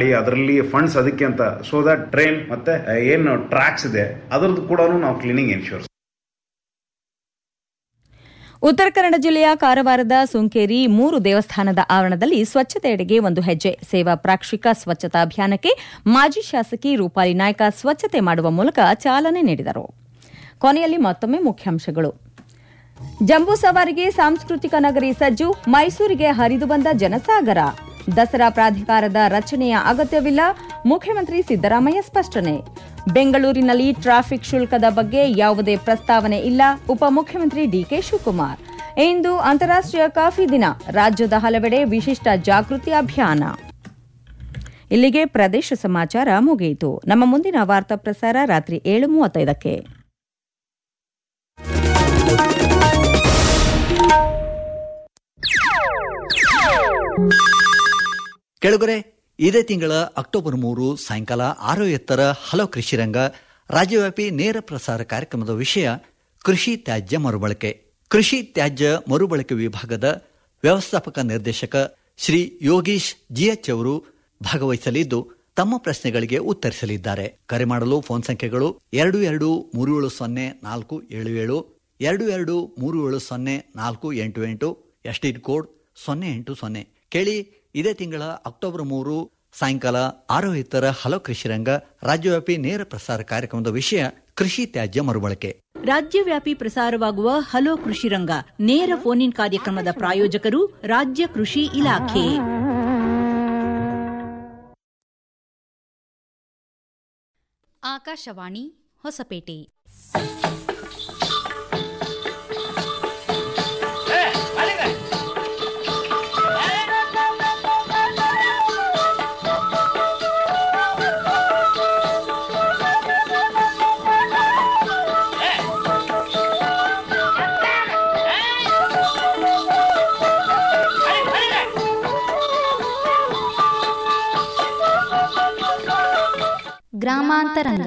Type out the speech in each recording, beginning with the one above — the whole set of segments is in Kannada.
ಮಾಡಿ ಅದರಲ್ಲಿ ಫಂಡ್ಸ್ ಅದಕ್ಕೆ ಅಂತ ಸೊ ದಟ್ ಟ್ರೈನ್ ಮತ್ತೆ ಏನು ಟ್ರ್ಯಾಕ್ಸ್ ಇದೆ ಅದ್ರದ್ದು ಕೂಡ ನಾವು ಕ್ಲೀನಿಂಗ್ ಇನ್ಶೂರ್ ಉತ್ತರ ಕನ್ನಡ ಜಿಲ್ಲೆಯ ಕಾರವಾರದ ಸುಂಕೇರಿ ಮೂರು ದೇವಸ್ಥಾನದ ಆವರಣದಲ್ಲಿ ಸ್ವಚ್ಛತೆಯೆಡೆಗೆ ಒಂದು ಹೆಜ್ಜೆ ಸೇವಾ ಪ್ರಾಕ್ಷಿಕ ಸ್ವಚ್ಛತಾ ಅಭಿಯಾನಕ್ಕೆ ಮಾಜಿ ಶಾಸಕಿ ರೂಪಾಲಿ ನಾಯ್ಕ ಸ್ವಚ್ಛತೆ ಮಾಡುವ ಮೂಲಕ ಚಾಲನೆ ನೀಡಿದರು ಕೊನೆಯಲ್ಲಿ ಮತ್ತೊಮ್ಮೆ ಮುಖ್ಯಾಂಶಗಳು ಜಂಬೂ ಸವಾರಿಗೆ ಸಾಂಸ್ಕೃತಿಕ ನಗರಿ ಸಜ್ಜು ಮೈಸೂರಿಗೆ ಹರಿದು ಬಂದ ಜನಸಾಗರ ದಸರಾ ಪ್ರಾಧಿಕಾರದ ರಚನೆಯ ಅಗತ್ಯವಿಲ್ಲ ಮುಖ್ಯಮಂತ್ರಿ ಸಿದ್ದರಾಮಯ್ಯ ಸ್ಪಷ್ಟನೆ ಬೆಂಗಳೂರಿನಲ್ಲಿ ಟ್ರಾಫಿಕ್ ಶುಲ್ಕದ ಬಗ್ಗೆ ಯಾವುದೇ ಪ್ರಸ್ತಾವನೆ ಇಲ್ಲ ಉಪಮುಖ್ಯಮಂತ್ರಿ ಡಿಕೆ ಶಿವಕುಮಾರ್ ಇಂದು ಅಂತಾರಾಷ್ಟ್ರೀಯ ಕಾಫಿ ದಿನ ರಾಜ್ಯದ ಹಲವೆಡೆ ವಿಶಿಷ್ಟ ಜಾಗೃತಿ ಅಭಿಯಾನ ಇಲ್ಲಿಗೆ ಪ್ರದೇಶ ಸಮಾಚಾರ ಮುಗಿಯಿತು ನಮ್ಮ ಮುಂದಿನ ವಾರ್ತಾ ಪ್ರಸಾರ ರಾತ್ರಿ ಏಳು ಮೂವತ್ತೈದಕ್ಕೆ ಕೆಳಗರೆ ಇದೇ ತಿಂಗಳ ಅಕ್ಟೋಬರ್ ಮೂರು ಸಾಯಂಕಾಲ ಆರು ಎತ್ತರ ಹಲೋ ಕೃಷಿ ರಂಗ ರಾಜ್ಯವ್ಯಾಪಿ ನೇರ ಪ್ರಸಾರ ಕಾರ್ಯಕ್ರಮದ ವಿಷಯ ಕೃಷಿ ತ್ಯಾಜ್ಯ ಮರುಬಳಕೆ ಕೃಷಿ ತ್ಯಾಜ್ಯ ಮರುಬಳಕೆ ವಿಭಾಗದ ವ್ಯವಸ್ಥಾಪಕ ನಿರ್ದೇಶಕ ಶ್ರೀ ಯೋಗೀಶ್ ಜಿಎಚ್ ಅವರು ಭಾಗವಹಿಸಲಿದ್ದು ತಮ್ಮ ಪ್ರಶ್ನೆಗಳಿಗೆ ಉತ್ತರಿಸಲಿದ್ದಾರೆ ಕರೆ ಮಾಡಲು ಫೋನ್ ಸಂಖ್ಯೆಗಳು ಎರಡು ಎರಡು ಮೂರು ಏಳು ಸೊನ್ನೆ ನಾಲ್ಕು ಏಳು ಏಳು ಎರಡು ಎರಡು ಮೂರು ಏಳು ಸೊನ್ನೆ ನಾಲ್ಕು ಎಂಟು ಎಂಟು ಎಸ್ಟಿಡ್ ಕೋಡ್ ಸೊನ್ನೆ ಎಂಟು ಸೊನ್ನೆ ಕೇಳಿ ಇದೇ ತಿಂಗಳ ಅಕ್ಟೋಬರ್ ಮೂರು ಸಾಯಂಕಾಲ ಆರು ಎತ್ತರ ಹಲೋ ಕೃಷಿ ರಂಗ ರಾಜ್ಯವ್ಯಾಪಿ ನೇರ ಪ್ರಸಾರ ಕಾರ್ಯಕ್ರಮದ ವಿಷಯ ಕೃಷಿ ತ್ಯಾಜ್ಯ ಮರುಬಳಕೆ ರಾಜ್ಯವ್ಯಾಪಿ ಪ್ರಸಾರವಾಗುವ ಹಲೋ ಕೃಷಿ ರಂಗ ನೇರ ಫೋನ್ ಇನ್ ಕಾರ್ಯಕ್ರಮದ ಪ್ರಾಯೋಜಕರು ರಾಜ್ಯ ಕೃಷಿ ಇಲಾಖೆ ಆಕಾಶವಾಣಿ ಹೊಸಪೇಟೆ ಗ್ರಾಮಾಂತರಂಗ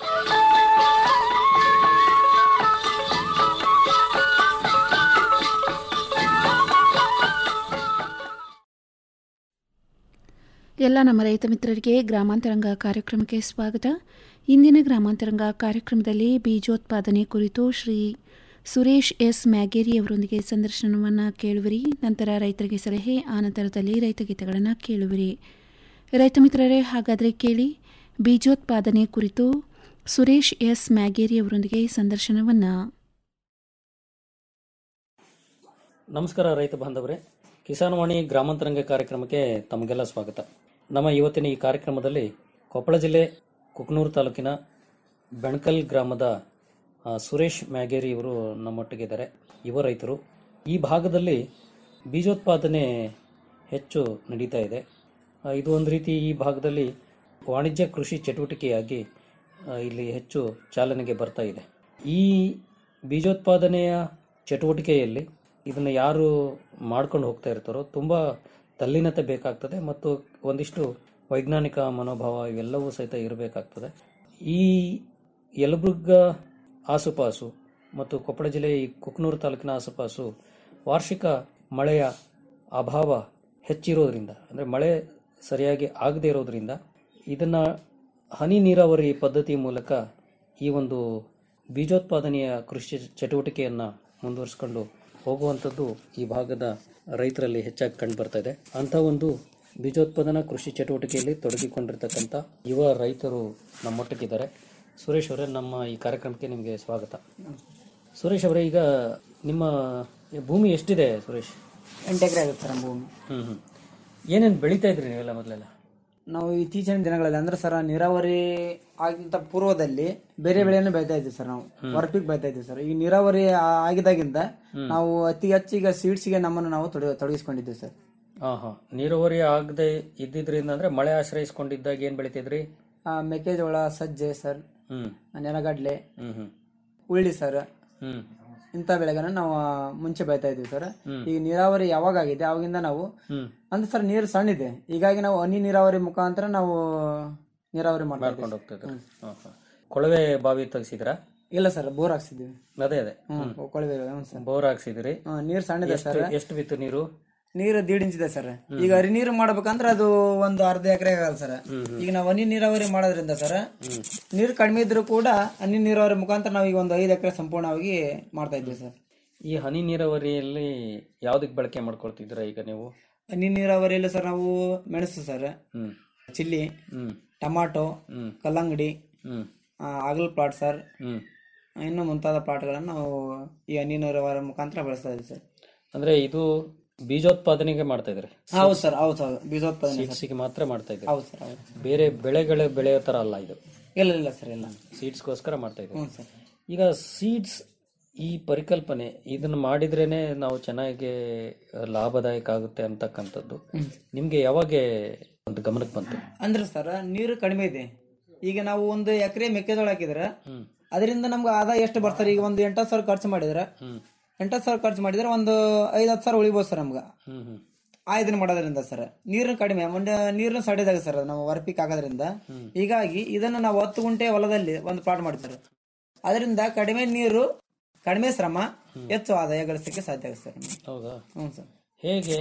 ಎಲ್ಲ ನಮ್ಮ ರೈತ ಮಿತ್ರರಿಗೆ ಗ್ರಾಮಾಂತರಂಗ ಕಾರ್ಯಕ್ರಮಕ್ಕೆ ಸ್ವಾಗತ ಇಂದಿನ ಗ್ರಾಮಾಂತರಂಗ ಕಾರ್ಯಕ್ರಮದಲ್ಲಿ ಬೀಜೋತ್ಪಾದನೆ ಕುರಿತು ಶ್ರೀ ಸುರೇಶ್ ಎಸ್ ಮ್ಯಾಗೇರಿ ಅವರೊಂದಿಗೆ ಸಂದರ್ಶನವನ್ನು ಕೇಳುವಿರಿ ನಂತರ ರೈತರಿಗೆ ಸಲಹೆ ಆನಂತರದಲ್ಲಿ ರೈತಗೀತೆಗಳನ್ನು ಕೇಳುವಿರಿ ರೈತ ಮಿತ್ರರೇ ಹಾಗಾದರೆ ಕೇಳಿ ಬೀಜೋತ್ಪಾದನೆ ಕುರಿತು ಸುರೇಶ್ ಎಸ್ ಮ್ಯಾಗೇರಿ ಅವರೊಂದಿಗೆ ಸಂದರ್ಶನವನ್ನು ನಮಸ್ಕಾರ ರೈತ ಬಾಂಧವರೇ ಕಿಸಾನ್ವಾಣಿ ಗ್ರಾಮಾಂತರಂಗ ಕಾರ್ಯಕ್ರಮಕ್ಕೆ ತಮಗೆಲ್ಲ ಸ್ವಾಗತ ನಮ್ಮ ಇವತ್ತಿನ ಈ ಕಾರ್ಯಕ್ರಮದಲ್ಲಿ ಕೊಪ್ಪಳ ಜಿಲ್ಲೆ ಕುಕ್ನೂರು ತಾಲೂಕಿನ ಬೆಣಕಲ್ ಗ್ರಾಮದ ಆ, ಸುರೇಶ್ ಮ್ಯಾಗೇರಿ ಇವರು ನಮ್ಮೊಟ್ಟಿಗಿದ್ದಾರೆ ಯುವ ರೈತರು ಈ ಭಾಗದಲ್ಲಿ ಬೀಜೋತ್ಪಾದನೆ ಹೆಚ್ಚು ನಡೀತಾ ಇದೆ ಆ, ಇದು ಒಂದು ರೀತಿ ಈ ಭಾಗದಲ್ಲಿ ವಾಣಿಜ್ಯ ಕೃಷಿ ಚಟುವಟಿಕೆಯಾಗಿ ಆ, ಇಲ್ಲಿ ಹೆಚ್ಚು ಚಾಲನೆಗೆ ಬರ್ತಾ ಇದೆ ಈ ಬೀಜೋತ್ಪಾದನೆಯ ಚಟುವಟಿಕೆಯಲ್ಲಿ ಇದನ್ನು ಯಾರು ಮಾಡ್ಕೊಂಡು ಹೋಗ್ತಾ ಇರ್ತಾರೋ ತುಂಬ ತಲ್ಲೀನತೆ ಬೇಕಾಗ್ತದೆ ಮತ್ತು ಒಂದಿಷ್ಟು ವೈಜ್ಞಾನಿಕ ಮನೋಭಾವ ಇವೆಲ್ಲವೂ ಸಹಿತ ಇರಬೇಕಾಗ್ತದೆ ಈ ಯಲಬುರ್ಗ ಆಸುಪಾಸು ಮತ್ತು ಕೊಪ್ಪಳ ಜಿಲ್ಲೆಯ ಈ ಕುಕ್ನೂರು ತಾಲೂಕಿನ ಆಸುಪಾಸು ವಾರ್ಷಿಕ ಮಳೆಯ ಅಭಾವ ಹೆಚ್ಚಿರೋದ್ರಿಂದ ಅಂದರೆ ಮಳೆ ಸರಿಯಾಗಿ ಆಗದೇ ಇರೋದ್ರಿಂದ ಇದನ್ನು ಹನಿ ನೀರಾವರಿ ಪದ್ಧತಿ ಮೂಲಕ ಈ ಒಂದು ಬೀಜೋತ್ಪಾದನೆಯ ಕೃಷಿ ಚಟುವಟಿಕೆಯನ್ನು ಮುಂದುವರಿಸಿಕೊಂಡು ಹೋಗುವಂಥದ್ದು ಈ ಭಾಗದ ರೈತರಲ್ಲಿ ಹೆಚ್ಚಾಗಿ ಕಂಡು ಬರ್ತಾ ಇದೆ ಅಂಥ ಒಂದು ಬೀಜೋತ್ಪಾದನಾ ಕೃಷಿ ಚಟುವಟಿಕೆಯಲ್ಲಿ ತೊಡಗಿಕೊಂಡಿರ್ತಕ್ಕಂಥ ಯುವ ರೈತರು ನಮ್ಮೊಟ್ಟಿಗಿದ್ದಾರೆ ಸುರೇಶ್ ಅವರೇ ನಮ್ಮ ಈ ಕಾರ್ಯಕ್ರಮಕ್ಕೆ ನಿಮಗೆ ಸ್ವಾಗತ ಸುರೇಶ್ ಅವರೇ ಈಗ ನಿಮ್ಮ ಭೂಮಿ ಎಷ್ಟಿದೆ ಸುರೇಶ್ ಎಂಟು ಎಕರೆ ಆಗುತ್ತೆ ಸರ್ ನಮ್ಮ ಭೂಮಿ ಹ್ಮ್ ಹ್ಮ್ ಏನೇನು ಬೆಳೀತಾ ಇದ್ರಿ ನೀವೆಲ್ಲ ಮೊದಲೆಲ್ಲ ನಾವು ಇತ್ತೀಚಿನ ದಿನಗಳಲ್ಲಿ ಅಂದ್ರೆ ಸರ್ ನೀರಾವರಿ ಆಗಿಂತ ಪೂರ್ವದಲ್ಲಿ ಬೇರೆ ಬೆಳೆಯನ್ನು ಬೆಳಿತಾ ಇದ್ವಿ ಸರ್ ನಾವು ಹೊರಪಿಗೆ ಬೆಳಿತಾ ಇದ್ವಿ ಸರ್ ಈ ನೀರಾವರಿ ಆ- ಆಗಿದಾಗಿಂದ ನಾವು ಅತಿ ಹೆಚ್ಚು ಈಗ ಸೀಡ್ಸ್ಗೆ ನಮ್ಮನ್ನು ನಾವು ತೊಡಗಿ ತೊಡಗಿಸ್ಕೊಂಡಿದ್ದೀವಿ ಸರ್ ಹಾ ಹಾ ನೀರಾವರಿ ಆಗದೆ ಇದ್ದಿದ್ರಿಂದ ಅಂದ್ರೆ ಮಳೆ ಆಶ್ರಯಿಸ್ಕೊಂಡಿದ್ದಾಗ ಏನ್ ಬೆಳಿತಿದ್ರಿ ಆ, ಮೆಕ್ಕೆಜೋಳ ಸಜ್ಜೆ ಸರ್ ಹ್ಮ್ ನೆಲಗಡ್ಲೆ ಹ್ಮ್ ಹ್ಮ್ ಉಳ್ಳಿ ಸರ್ ಹ್ಮ್ ಇಂಥ ಬೆಳೆಗಳನ್ನ ನಾವು ಆ, ಮುಂಚೆ ಬೆಳಿತಾ ಇದ್ವಿ ಸರ್ ಹ್ಮ್. ಈಗ ನೀರಾವರಿ ಯಾವಾಗ ಆಗಿದೆ ಅವಾಗಿಂದ ನಾವು ಹ್ಮ್ ಅಂದ್ರೆ ಸರ್ ನೀರು ಸಣ್ಣ ಇದೆ ಹೀಗಾಗಿ ನಾವು ಹನಿ ನೀರಾವರಿ ಮುಖಾಂತರ ನಾವು ನೀರಾವರಿ ಮಾಡ್ತಾ ಮಾಡ್ಕೊಂಡು ಇದ್ದೀವಿ ಹೋಗ್ತಾ ಇದ್ರಿ ಹಾ, ಹಾ. ಕೊಳವೆ ಬಾವಿ ತೆಗ್ಸಿದ್ರಾ ಇಲ್ಲ ಸರ್ ಬೋರ್ ಹಾಕ್ಸಿದ್ವಿ ಅದೇ ಅದೇ ಹ್ಮ್ ಕೊಳವೆ ಹ್ಞೂ ಸರ್ ಬೋರ್ ಹಾಕ್ಸಿದಿರಿ ಹ್ಮ್, ನೀರ್ ಸಣ್ಣದೆ ಎಷ್ಟು ಸರ್ ಎಷ್ಟು ಬಿತ್ತು ನೀರು ನೀರು ದೀಡ್ ಇಂಚ್ ಇದೆ ಸರ್ ಈಗ ಹರಿ ನೀರು ಮಾಡ್ಬೇಕಂದ್ರೆ ಅದು ಒಂದು ಅರ್ಧ ಎಕರೆ ಆಗಲ್ಲ ಸರ್ ಈಗ ನಾವು ಹನಿ ನೀರಾವರಿ ಮಾಡೋದ್ರಿಂದ ಸರ್ ನೀರು ಕಡಿಮೆ ಇದ್ರೂ ಕೂಡ ಹನಿ ನೀರಾವರಿ ಮುಖಾಂತರ ನಾವು ಈಗ ಒಂದು ಐದು ಎಕರೆ ಸಂಪೂರ್ಣವಾಗಿ ಮಾಡ್ತಾ ಇದ್ವಿ ಸರ್ ಈ ಹನಿ ನೀರಾವರಿಯಲ್ಲಿ ಯಾವ್ದಕ್ ಬಳಕೆ ಮಾಡ್ಕೊಳ್ತಿದ್ದೀರಾ ಈಗ ನೀವು ಹನಿ ನೀರಾವರಿಯಲ್ಲಿ ಸರ್ ನಾವು ಮೆಣಸು ಸರ್ ಹ್ಮ್ ಚಿಲ್ಲಿ ಹ್ಮ್ ಟಮಾಟೊ ಹ್ಮ್ ಕಲ್ಲಂಗಡಿ ಹ್ಮ್ ಆಗಲ್ ಪ್ಲಾಟ್ ಸರ್ ಹ್ಮ್ ಇನ್ನು ಮುಂತಾದ ಪ್ಲಾಟ್ಗಳನ್ನು ನಾವು ಈ ಹನಿ ನೀರಾವರಿ ಮುಖಾಂತರ ಬಳಸ್ತಾ ಇದ್ದೀವಿ ಸರ್ ಅಂದ್ರೆ ಇದು ಬೀಜೋತ್ಪಾದನೆಗೆ ಮಾಡ್ತಾ ಇದ್ರಿ ಹೌದು ಸರ್ ಹೌದು ಹೌದು ಬೀಜೋತ್ಪಾದನೆ ಸರ್ ಸೀಡ್ಸ್ಗೆ ಮಾತ್ರ ಮಾಡ್ತಾ ಇದ್ರಿ ಹೌದು ಸರ್ ಹೌದು ಬೇರೆ ಬೆಳೆಗಳು ಬೆಳೆಯೋ ತರ ಅಲ್ಲ ಇದು ಇಲ್ಲ ಇಲ್ಲ ಸರ್ ಇಲ್ಲ ಸೀಡ್ಸ್ಗೋಸ್ಕರ ಮಾಡ್ತಾ ಇದ್ರಿ ಹ್ಞೂ ಸರ್ ಈಗ ಸೀಡ್ಸ್ ಈ ಪರಿಕಲ್ಪನೆ ಇದನ್ನ ಮಾಡಿದ್ರೇನೆ ನಾವು ಚೆನ್ನಾಗಿ ಲಾಭದಾಯಕ ಆಗುತ್ತೆ ಅಂತಕ್ಕಂಥದ್ದು ನಿಮ್ಗೆ ಯಾವಾಗ ಒಂದು ಗಮನಕ್ಕೆ ಬಂತು ಅಂದ್ರೆ ಸರ್ ನೀರು ಕಡಿಮೆ ಇದೆ ಈಗ ನಾವು ಒಂದು ಎಕರೆ ಮೆಕ್ಕೆಜೋಳ ಹಾಕಿದ್ರೆ ಅದರಿಂದ ನಮ್ಗೆ ಆದಾಯ ಎಷ್ಟು ಬರ್ತಾರೆ ಈಗ ಒಂದು ಎಂಟತ್ತು ಸಾವಿರ ಖರ್ಚು ಮಾಡಿದ್ರೆ ಎಂಟತ್ತು ಸಾವಿರ ಖರ್ಚು ಮಾಡಿದ್ರೆ ಒಂದು ಐದು ಹತ್ತು ಸಾವಿರ ಉಳಿಬೋದು ಸರ್ ನಮ್ಗೆ ಹ್ಮ್ ಹ್ಮ್ ಆ ಇದನ್ನ ಮಾಡೋದ್ರಿಂದ ಸರ್ ನೀರಿನ ಕಡಿಮೆ ಒಂದು ನೀರಿನ ಸಡಿದಾಗ ಸರ್ ನಾವು ವರ್ಪಿಕ್ ಆಗೋದ್ರಿಂದ ಹೀಗಾಗಿ ಇದನ್ನು ನಾವು ಹತ್ತು ಗುಂಟೆ ಹೊಲದಲ್ಲಿ ಒಂದು ಪ್ಲಾಟ್ ಮಾಡ್ತಾರೆ ಅದರಿಂದ ಕಡಿಮೆ ನೀರು ಕಡಿಮೆ ಶ್ರಮ ಹೆಚ್ಚು ಆದಾಯ ಗಳಿಸಲಿಕ್ಕೆ ಸಾಧ್ಯ ಆಗುತ್ತೆ ಸರ್ ಹೌದಾ ಹ್ಞೂ ಸರ್ ಹೇಗೆ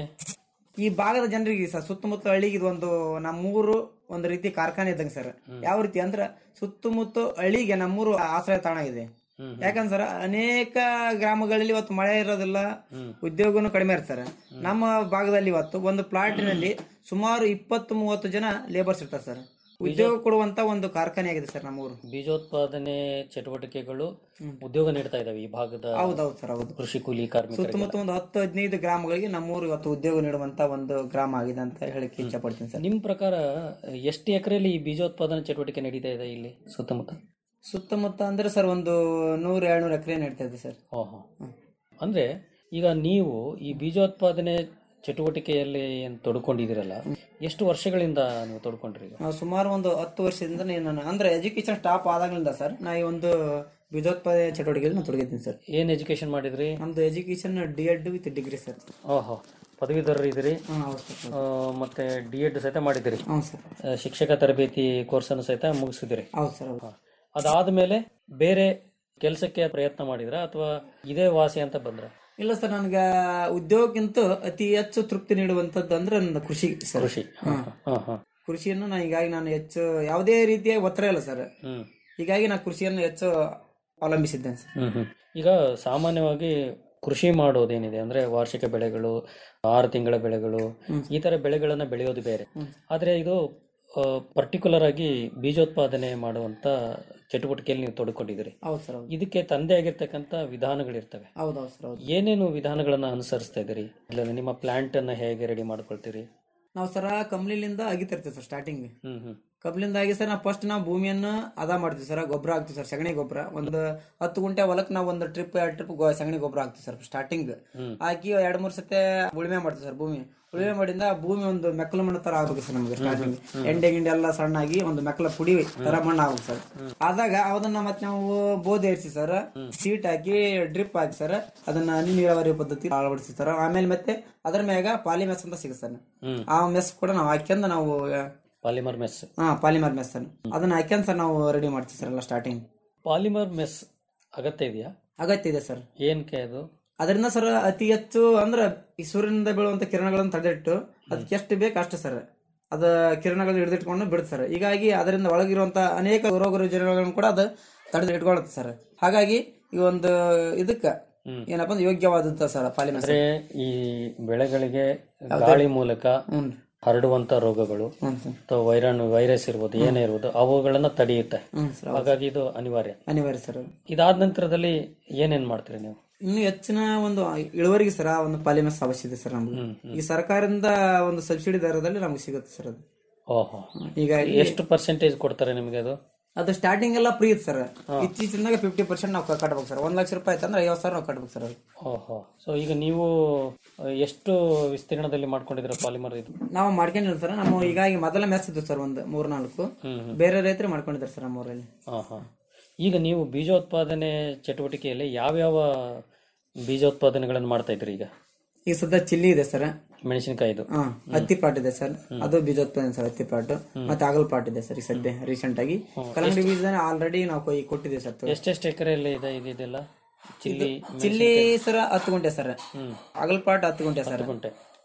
ಈ ಭಾಗದ ಜನರಿಗೆ ಸರ್ ಸುತ್ತಮುತ್ತ ಹಳ್ಳಿಗೆ ಇದೊಂದು ನಮ್ಮೂರು ಒಂದು ರೀತಿ ಕಾರ್ಖಾನೆ ಇದ್ದಂಗೆ ಸರ್ ಯಾವ ರೀತಿ ಅಂದ್ರೆ ಸುತ್ತಮುತ್ತ ಹಳ್ಳಿಗೆ ನಮ್ಮೂರು ಆಶ್ರಯ ತಾಣ ಇದೆ ಯಾಕಂದ್ರೆ ಸರ್ ಅನೇಕ ಗ್ರಾಮಗಳಲ್ಲಿ ಇವತ್ತು ಮಳೆ ಇರೋದಿಲ್ಲ ಉದ್ಯೋಗನು ಕಡಿಮೆ ಇರ್ತಾರೆ ನಮ್ಮ ಭಾಗದಲ್ಲಿ ಇವತ್ತು ಒಂದು ಪ್ಲಾಟಿನಲ್ಲಿ ಸುಮಾರು ಇಪ್ಪತ್ತು ಮೂವತ್ತು ಜನ ಲೇಬರ್ಸ್ ಇರ್ತಾರೆ ಸರ್ ಉದ್ಯೋಗ ಕೊಡುವಂತ ಒಂದು ಕಾರ್ಖಾನೆ ಆಗಿದೆ ಸರ್ ನಮ್ಮೂರು ಬೀಜೋತ್ಪಾದನೆ ಚಟುವಟಿಕೆಗಳು ಉದ್ಯೋಗ ನೀಡ್ತಾ ಇದಾವೆ ಈ ಭಾಗದ ಹೌದೌದು ಸರ್ ಹೌದು ಕೃಷಿ ಕೂಲಿ ಕಾರ್ಮಿಕರಿಗೆ ಸುತ್ತಮುತ್ತ ಒಂದು ಹತ್ತು ಹದಿನೈದು ಗ್ರಾಮಗಳಿಗೆ ನಮ್ಮೂರು ಇವತ್ತು ಉದ್ಯೋಗ ನೀಡುವಂತ ಒಂದು ಗ್ರಾಮ ಆಗಿದೆ ಅಂತ ಹೇಳಕ್ಕೆ ಇಚ್ಛೆ ಪಡ್ತೀನಿ ಸರ್ ನಿಮ್ ಪ್ರಕಾರ ಎಷ್ಟು ಎಕರೆಯಲ್ಲಿ ಈ ಬೀಜೋತ್ಪಾದನೆ ಚಟುವಟಿಕೆ ನಡೀತಾ ಇದೆ ಇಲ್ಲಿ ಸುತ್ತಮುತ್ತ ಸುತ್ತಮುತ್ತ ಅಂದ್ರೆ ಸರ್ ಒಂದು ನೂರ ಎರಡ್ನೂರು ಎಕರೆ ನಡೀತಾ ಇದೆ ಸರ್ ಓಹೋ ಅಂದ್ರೆ ಈಗ ನೀವು ಈ ಬೀಜೋತ್ಪಾದನೆ ಚಟುವಟಿಕೆಯಲ್ಲಿ ಏನ್ ತೊಡ್ಕೊಂಡಿದ್ದೀರಲ್ಲ ಎಷ್ಟು ವರ್ಷಗಳಿಂದ ನೀವು ತೊಡ್ಕೊಂಡ್ರಿ ಈಗ ನಾವು ಸುಮಾರು ಒಂದು ಹತ್ತು ವರ್ಷದಿಂದ ನಾನು ಅಂದ್ರೆ ಎಜುಕೇಶನ್ ಸ್ಟಾಪ್ ಆದಾಗಲಿಂದ ಸರ್ ನಾ ಈ ಒಂದು ಬೀಜೋತ್ಪಾದನೆ ಚಟುವಟಿಕೆಯಲ್ಲಿ ನಾನು ತೊಡಗಿದ್ದೀನಿ ಸರ್ ಏನ್ ಎಜುಕೇಶನ್ ಮಾಡಿದ್ರಿ ನಮ್ದು education D Ed with degree sir ಓಹೋ ಪದವೀಧರರು ಇದ್ದೀರಿ ಹಾಂ ಹೌದು ಸರ್ ಆ, ಮತ್ತೆ ಡಿ ಎಡ್ ಸಹಿತ ಮಾಡಿದಿರಿ ಹೌದು ಸರ್ ಆ, ಶಿಕ್ಷಕ ತರಬೇತಿ ಕೋರ್ಸ್ ಅನ್ನು ಸಹಿತ ಮುಗಿಸಿದಿರಿ ಹೌದು ಸರ್ ಹೌದು ಅದಾದ್ಮೇಲೆ ಬೇರೆ ಕೆಲಸಕ್ಕೆ ಪ್ರಯತ್ನ ಮಾಡಿದ್ರ ಅಥವಾ ಇದೇ ವಾಸಿ ಅಂತ ಬಂದ್ರ ಇಲ್ಲ ಸರ್ ನನಗೆ ಉದ್ಯೋಗಕ್ಕಿಂತ ಅತಿ ಹೆಚ್ಚು ತೃಪ್ತಿ ನೀಡುವಂತದ್ದು ಅಂದ್ರೆ ನನ್ನ ಕೃಷಿ ಸರ್ ಕೃಷಿ ಹಾ ಹಾ ಹಾ ಕೃಷಿಯನ್ನು ನಾನು ಹೀಗಾಗಿ ನಾನು ಹೆಚ್ಚು ಯಾವುದೇ ರೀತಿಯ ಒತ್ತಡ ಇಲ್ಲ ಸರ್ ಹ್ಮ್ ಹೀಗಾಗಿ ನಾನು ಕೃಷಿಯನ್ನು ಹೆಚ್ಚು ಅವಲಂಬಿಸಿದ್ದೇನೆ ಸರ್ ಹ್ಮ್ ಹ್ಮ್ ಈಗ ಸಾಮಾನ್ಯವಾಗಿ ಕೃಷಿ ಮಾಡೋದೇನಿದೆ ಅಂದ್ರೆ ವಾರ್ಷಿಕ ಬೆಳೆಗಳು ಆರು ತಿಂಗಳ ಬೆಳೆಗಳು ಈ ತರ ಬೆಳೆಗಳನ್ನ ಬೆಳೆಯೋದು ಬೇರೆ ಆದ್ರೆ ಇದು ಪರ್ಟಿಕ್ಯುಲರ್ ಆಗಿ ಬೀಜೋತ್ಪಾದನೆ ಮಾಡುವಂತ ಚಟುವಟಿಕೆಯಲ್ಲಿ ನೀವು ತೊಡ್ಕೊಂಡಿದ್ದೀರಿ ಹೌದು ಸರ್ ಹೌದು ಇದಕ್ಕೆ ತಂದೆ ಆಗಿರ್ತಕ್ಕಂಥ ವಿಧಾನಗಳಿರ್ತವೆ ಹೌದು ಹೌದು ಸರ್ ಹೌದು ಏನೇನು ವಿಧಾನಗಳನ್ನ ಅನುಸರಿಸ್ತಾ ಇದ್ದೀರಿ ಇಲ್ಲ ನಿಮ್ಮ ಪ್ಲಾಂಟ್ ಅನ್ನ ಹೇಗೆ ರೆಡಿ ಮಾಡ್ಕೊಳ್ತೀರಿ ನಾವು ಸರ ಕಂಪ್ನಿಲಿಂದ ಅಗಿತಿರ್ತೀವಿ ಸರ್ ಸ್ಟಾರ್ಟಿಂಗ್ ಹ್ಮ್ ಹ್ಮ್ ಕಬ್ಲಿಂದ ಆಗಿ ಸರ್ ನಾವು ಫಸ್ಟ್ ನಾವು ಭೂಮಿಯನ್ನ ಅದ ಮಾಡ್ತೀವಿ ಸರ್ ಗೊಬ್ಬರ ಹಾಕ್ತೀವಿ ಸರ್ ಸಗಣಿ ಗೊಬ್ಬರ ಒಂದು ಹತ್ತು ಗುಂಟೆ ಹೊಲಕ್ಕೆ ನಾವು ಒಂದು ಟ್ರಿಪ್ ಎರಡು ಟ್ರಿಪ್ ಸಗಣಿ ಗೊಬ್ಬರ ಹಾಕ್ತೀವಿ ಸರ್ ಸ್ಟಾರ್ಟಿಂಗ್ ಹಾಕಿ ಎರಡ್ ಮೂರ್ ಸತೆ ಉಳುಮೆ ಮಾಡ್ತೀವಿ ಸರ್ ಭೂಮಿ ಉಳುಮೆ ಮಾಡಿಂದ ಭೂಮಿ ಒಂದು ಮೆಕ್ಕಲು ಮಣ್ಣು ತರ ಆಗ್ಬೇಕು ಸರ್ ನಮಗೆ ಸ್ಟಾರ್ಟಿಂಗ್ ಎಂಡೆ ಗಿಂಡೆ ಎಲ್ಲ ಸಣ್ಣಾಗಿ ಒಂದು ಮೆಕ್ಕಲ ಪುಡಿ ತರ ಮಣ್ಣು ಆಗ್ಬೇಕು ಸರ್ ಆದಾಗ ಅದನ್ನ ಮತ್ತೆ ನಾವು ಬೋಧಿ ಏರಿಸಿ ಸರ್ ಸೀಟ್ ಹಾಕಿ ಡ್ರಿಪ್ ಹಾಕಿ ಸರ್ ಅದನ್ನ ಹನಿ ನೀರಾವರಿ ಪದ್ಧತಿ ಅಳವಡಿಸಿ ಸರ್ ಆಮೇಲೆ ಮತ್ತೆ ಅದ್ರ ಮ್ಯಾಗ ಪಾಲಿಮೆಸ್ ಅಂತ ಸಿಗುತ್ತೆ ಸರ್ ಹ್ಮ್. ಆ ಮೆಸ್ ಕೂಡ ನಾವು ಹಾಕ್ಯಂದು ನಾವು ಪಾಲಿಮರ್ ಮೆಸ್ ಹಾ ಪಾಲಿಮರ್ ಮೆಸ್ ಅನ್ನು ಅದನ್ನ ಹಾಕ್ಯಂಡ್ ಸರ್ ನಾವು ರೆಡಿ ಮಾಡ್ತೀವಿ ಸರ್ ಎಲ್ಲ ಸ್ಟಾರ್ಟಿಂಗ್ ಪಾಲಿಮರ್ ಮೆಸ್ ಅಗತ್ಯ ಇದೆಯಾ ಅಗತ್ಯ ಇದೆ ಸರ್ ಏನಕ್ಕೆ ಅದು ಅದರಿಂದ ಸರ್ ಅತಿ ಹೆಚ್ಚು ಅಂದ್ರೆ ಈ ಸೂರ್ಯನಿಂದ ಬೀಳುವಂತ ಕಿರಣಗಳನ್ನು ತಡೆದಿಟ್ಟು ಅದಕ್ಕೆ ಎಷ್ಟು ಬೇಕು ಅಷ್ಟು ಸರ್ ಅದ ಕಿರಣಗಳು ಹಿಡಿದಿಟ್ಕೊಂಡು ಬಿಡುತ್ತೆ ಸರ್ ಹೀಗಾಗಿ ಅದರಿಂದ ಒಳಗಿರುವಂತ ಅನೇಕ ರೋಗ ರುಜಿನಗಳನ್ನು ಕೂಡ ಅದು ತಡೆದು ಇಟ್ಕೊಳ್ಳುತ್ತೆ ಸರ್ ಹಾಗಾಗಿ ಈ ಒಂದು ಇದಕ್ಕ ಏನಪ್ಪಾ ಅಂದ್ರೆ ಯೋಗ್ಯವಾದಂತ ಸರ್ ಪಾಲಿಮರ್ ಅಂದ್ರೆ ಈ ಬೆಳೆಗಳಿಗೆ ಗಾಳಿ ಮೂಲಕ ಹ್ಞೂ ಹರಡುವಂತ ರೋಗಗಳು ಹ್ಞೂ ಸರ್ ಅಥವಾ ವೈರಾಣು ವೈರಸ್ ಇರ್ಬೋದು ಏನೇ ಇರ್ಬೋದು ಅವುಗಳನ್ನ ತಡೆಯುತ್ತೆ ಹ್ಞೂ ಸರ್ ಹಾಗಾಗಿ ಇದು ಅನಿವಾರ್ಯ ಅನಿವಾರ್ಯ ಸರ್ ಇದಾದ ನಂತರದಲ್ಲಿ ಏನೇನ್ ಮಾಡ್ತೀರಿ ನೀವು ಇನ್ನು ಹೆಚ್ಚಿನ ಒಂದು ಇಳುವರಿಗೆ ಸರ ಒಂದು ಪಾಲಿಮೆಸ್ ಅವಶ್ಯ ಇದೆ ಸರ್ ನಮ್ಗೆ ಈ ಸರ್ಕಾರದಿಂದ ಒಂದು ಸಬ್ಸಿಡಿ ದರದಲ್ಲಿ ನಮ್ಗೆ ಸಿಗುತ್ತೆ ಸರ್ ಅದು ಓಹೋ ಹೀಗಾಗಿ ಎಷ್ಟು ಪರ್ಸೆಂಟೇಜ್ ಕೊಡ್ತಾರೆ ನಿಮಗೆ ಅದು ಅದು ಸ್ಟಾರ್ಟಿಂಗ್ ಎಲ್ಲ ಫ್ರೀ ಇತ್ತು ಸರ್ ಇತ್ತೀಚಿನಾಗ ಫಿಫ್ಟಿ ಪರ್ಸೆಂಟ್ ನಾವು ಕಟ್ಬೇಕು ಸರ್ ಒಂದ್ ಲಕ್ಷ ರೂಪಾಯಿ ಆಯ್ತಂದ್ರೆ ಐವತ್ತು ಸಾವಿರ ನಾವು ಕಟ್ಬೇಕು ಸರ್ ಅದು ಓಹೋ ಸೊ ಈಗ ನೀವು ಅಹ್, ಎಷ್ಟು ವಿಸ್ತೀರ್ಣದಲ್ಲಿ ಮಾಡ್ಕೊಂಡಿದ್ದೀರಾ ಪಾಲಿಮರ್ ಇದು ನಾವು ಮಾಡ್ಕೊಂಡಿಲ್ಲ ಸರ್ ನಮ್ಮ ಹೀಗಾಗಿ ಮೊದಲ ಮೆಸ್ ಇತ್ತು ಸರ್ ಒಂದು ಮೂರ್ ನಾಲ್ಕು ಬೇರೆ ರೈತರು ಮಾಡ್ಕೊಂಡಿದ್ದಾರೆ ಸರ್ ನಮ್ಮ ಊರಲ್ಲಿ ಹಾ ಹಾ ಈಗ ನೀವು ಬೀಜೋತ್ಪಾದನೆ ಚಟುವಟಿಕೆಯಲ್ಲಿ ಯಾವ್ಯಾವ ಬೀಜೋತ್ಪಾದನೆಗಳನ್ನು ಮಾಡ್ತಾ ಇದ್ರಿ ಈಗ ಈಗ ಸದ್ಯ ಚಿಲ್ಲಿ ಇದೆ ಸರ್ ಮೆಣಸಿನಕಾಯಿದು ಹಾ ಹತ್ತಿ ಪ್ಲಾಟ್ ಇದೆ ಸರ್ ಅದು ಬೀಜೋತ್ಪಾದನೆ ಸರ್ ಹತ್ತಿ ಪ್ಲಾಟ್ ಮತ್ತೆ ಆಗಲ್ ಪ್ಲಾಟ್ ಇದೆ ಸರ್ ಈ ಸದ್ಯ ರೀಸೆಂಟ್ ಆಗಿ ಕಲ್ಲಂಗಡಿ ಬೀಜ ಆಲ್ರೆಡಿ ನಾವು ಕೊಯ್ ಕೊಟ್ಟಿದ್ದೀವಿ ಸರ್ ಎಷ್ಟೆಷ್ಟು ಎಕರೆಯಲ್ಲಿ ಇದೆ ಇದು ಇದೆಲ್ಲ ಚಿಲ್ಲಿ ಚಿಲ್ಲಿ ಸರ್ ಹತ್ತು ಗುಂಟೆ ಸರ್ ಆಗಲ್ ಪ್ಲಾಟ್ ಹತ್ತು ಗುಂಟೆ ಸರ್ ಗುಂಟೆ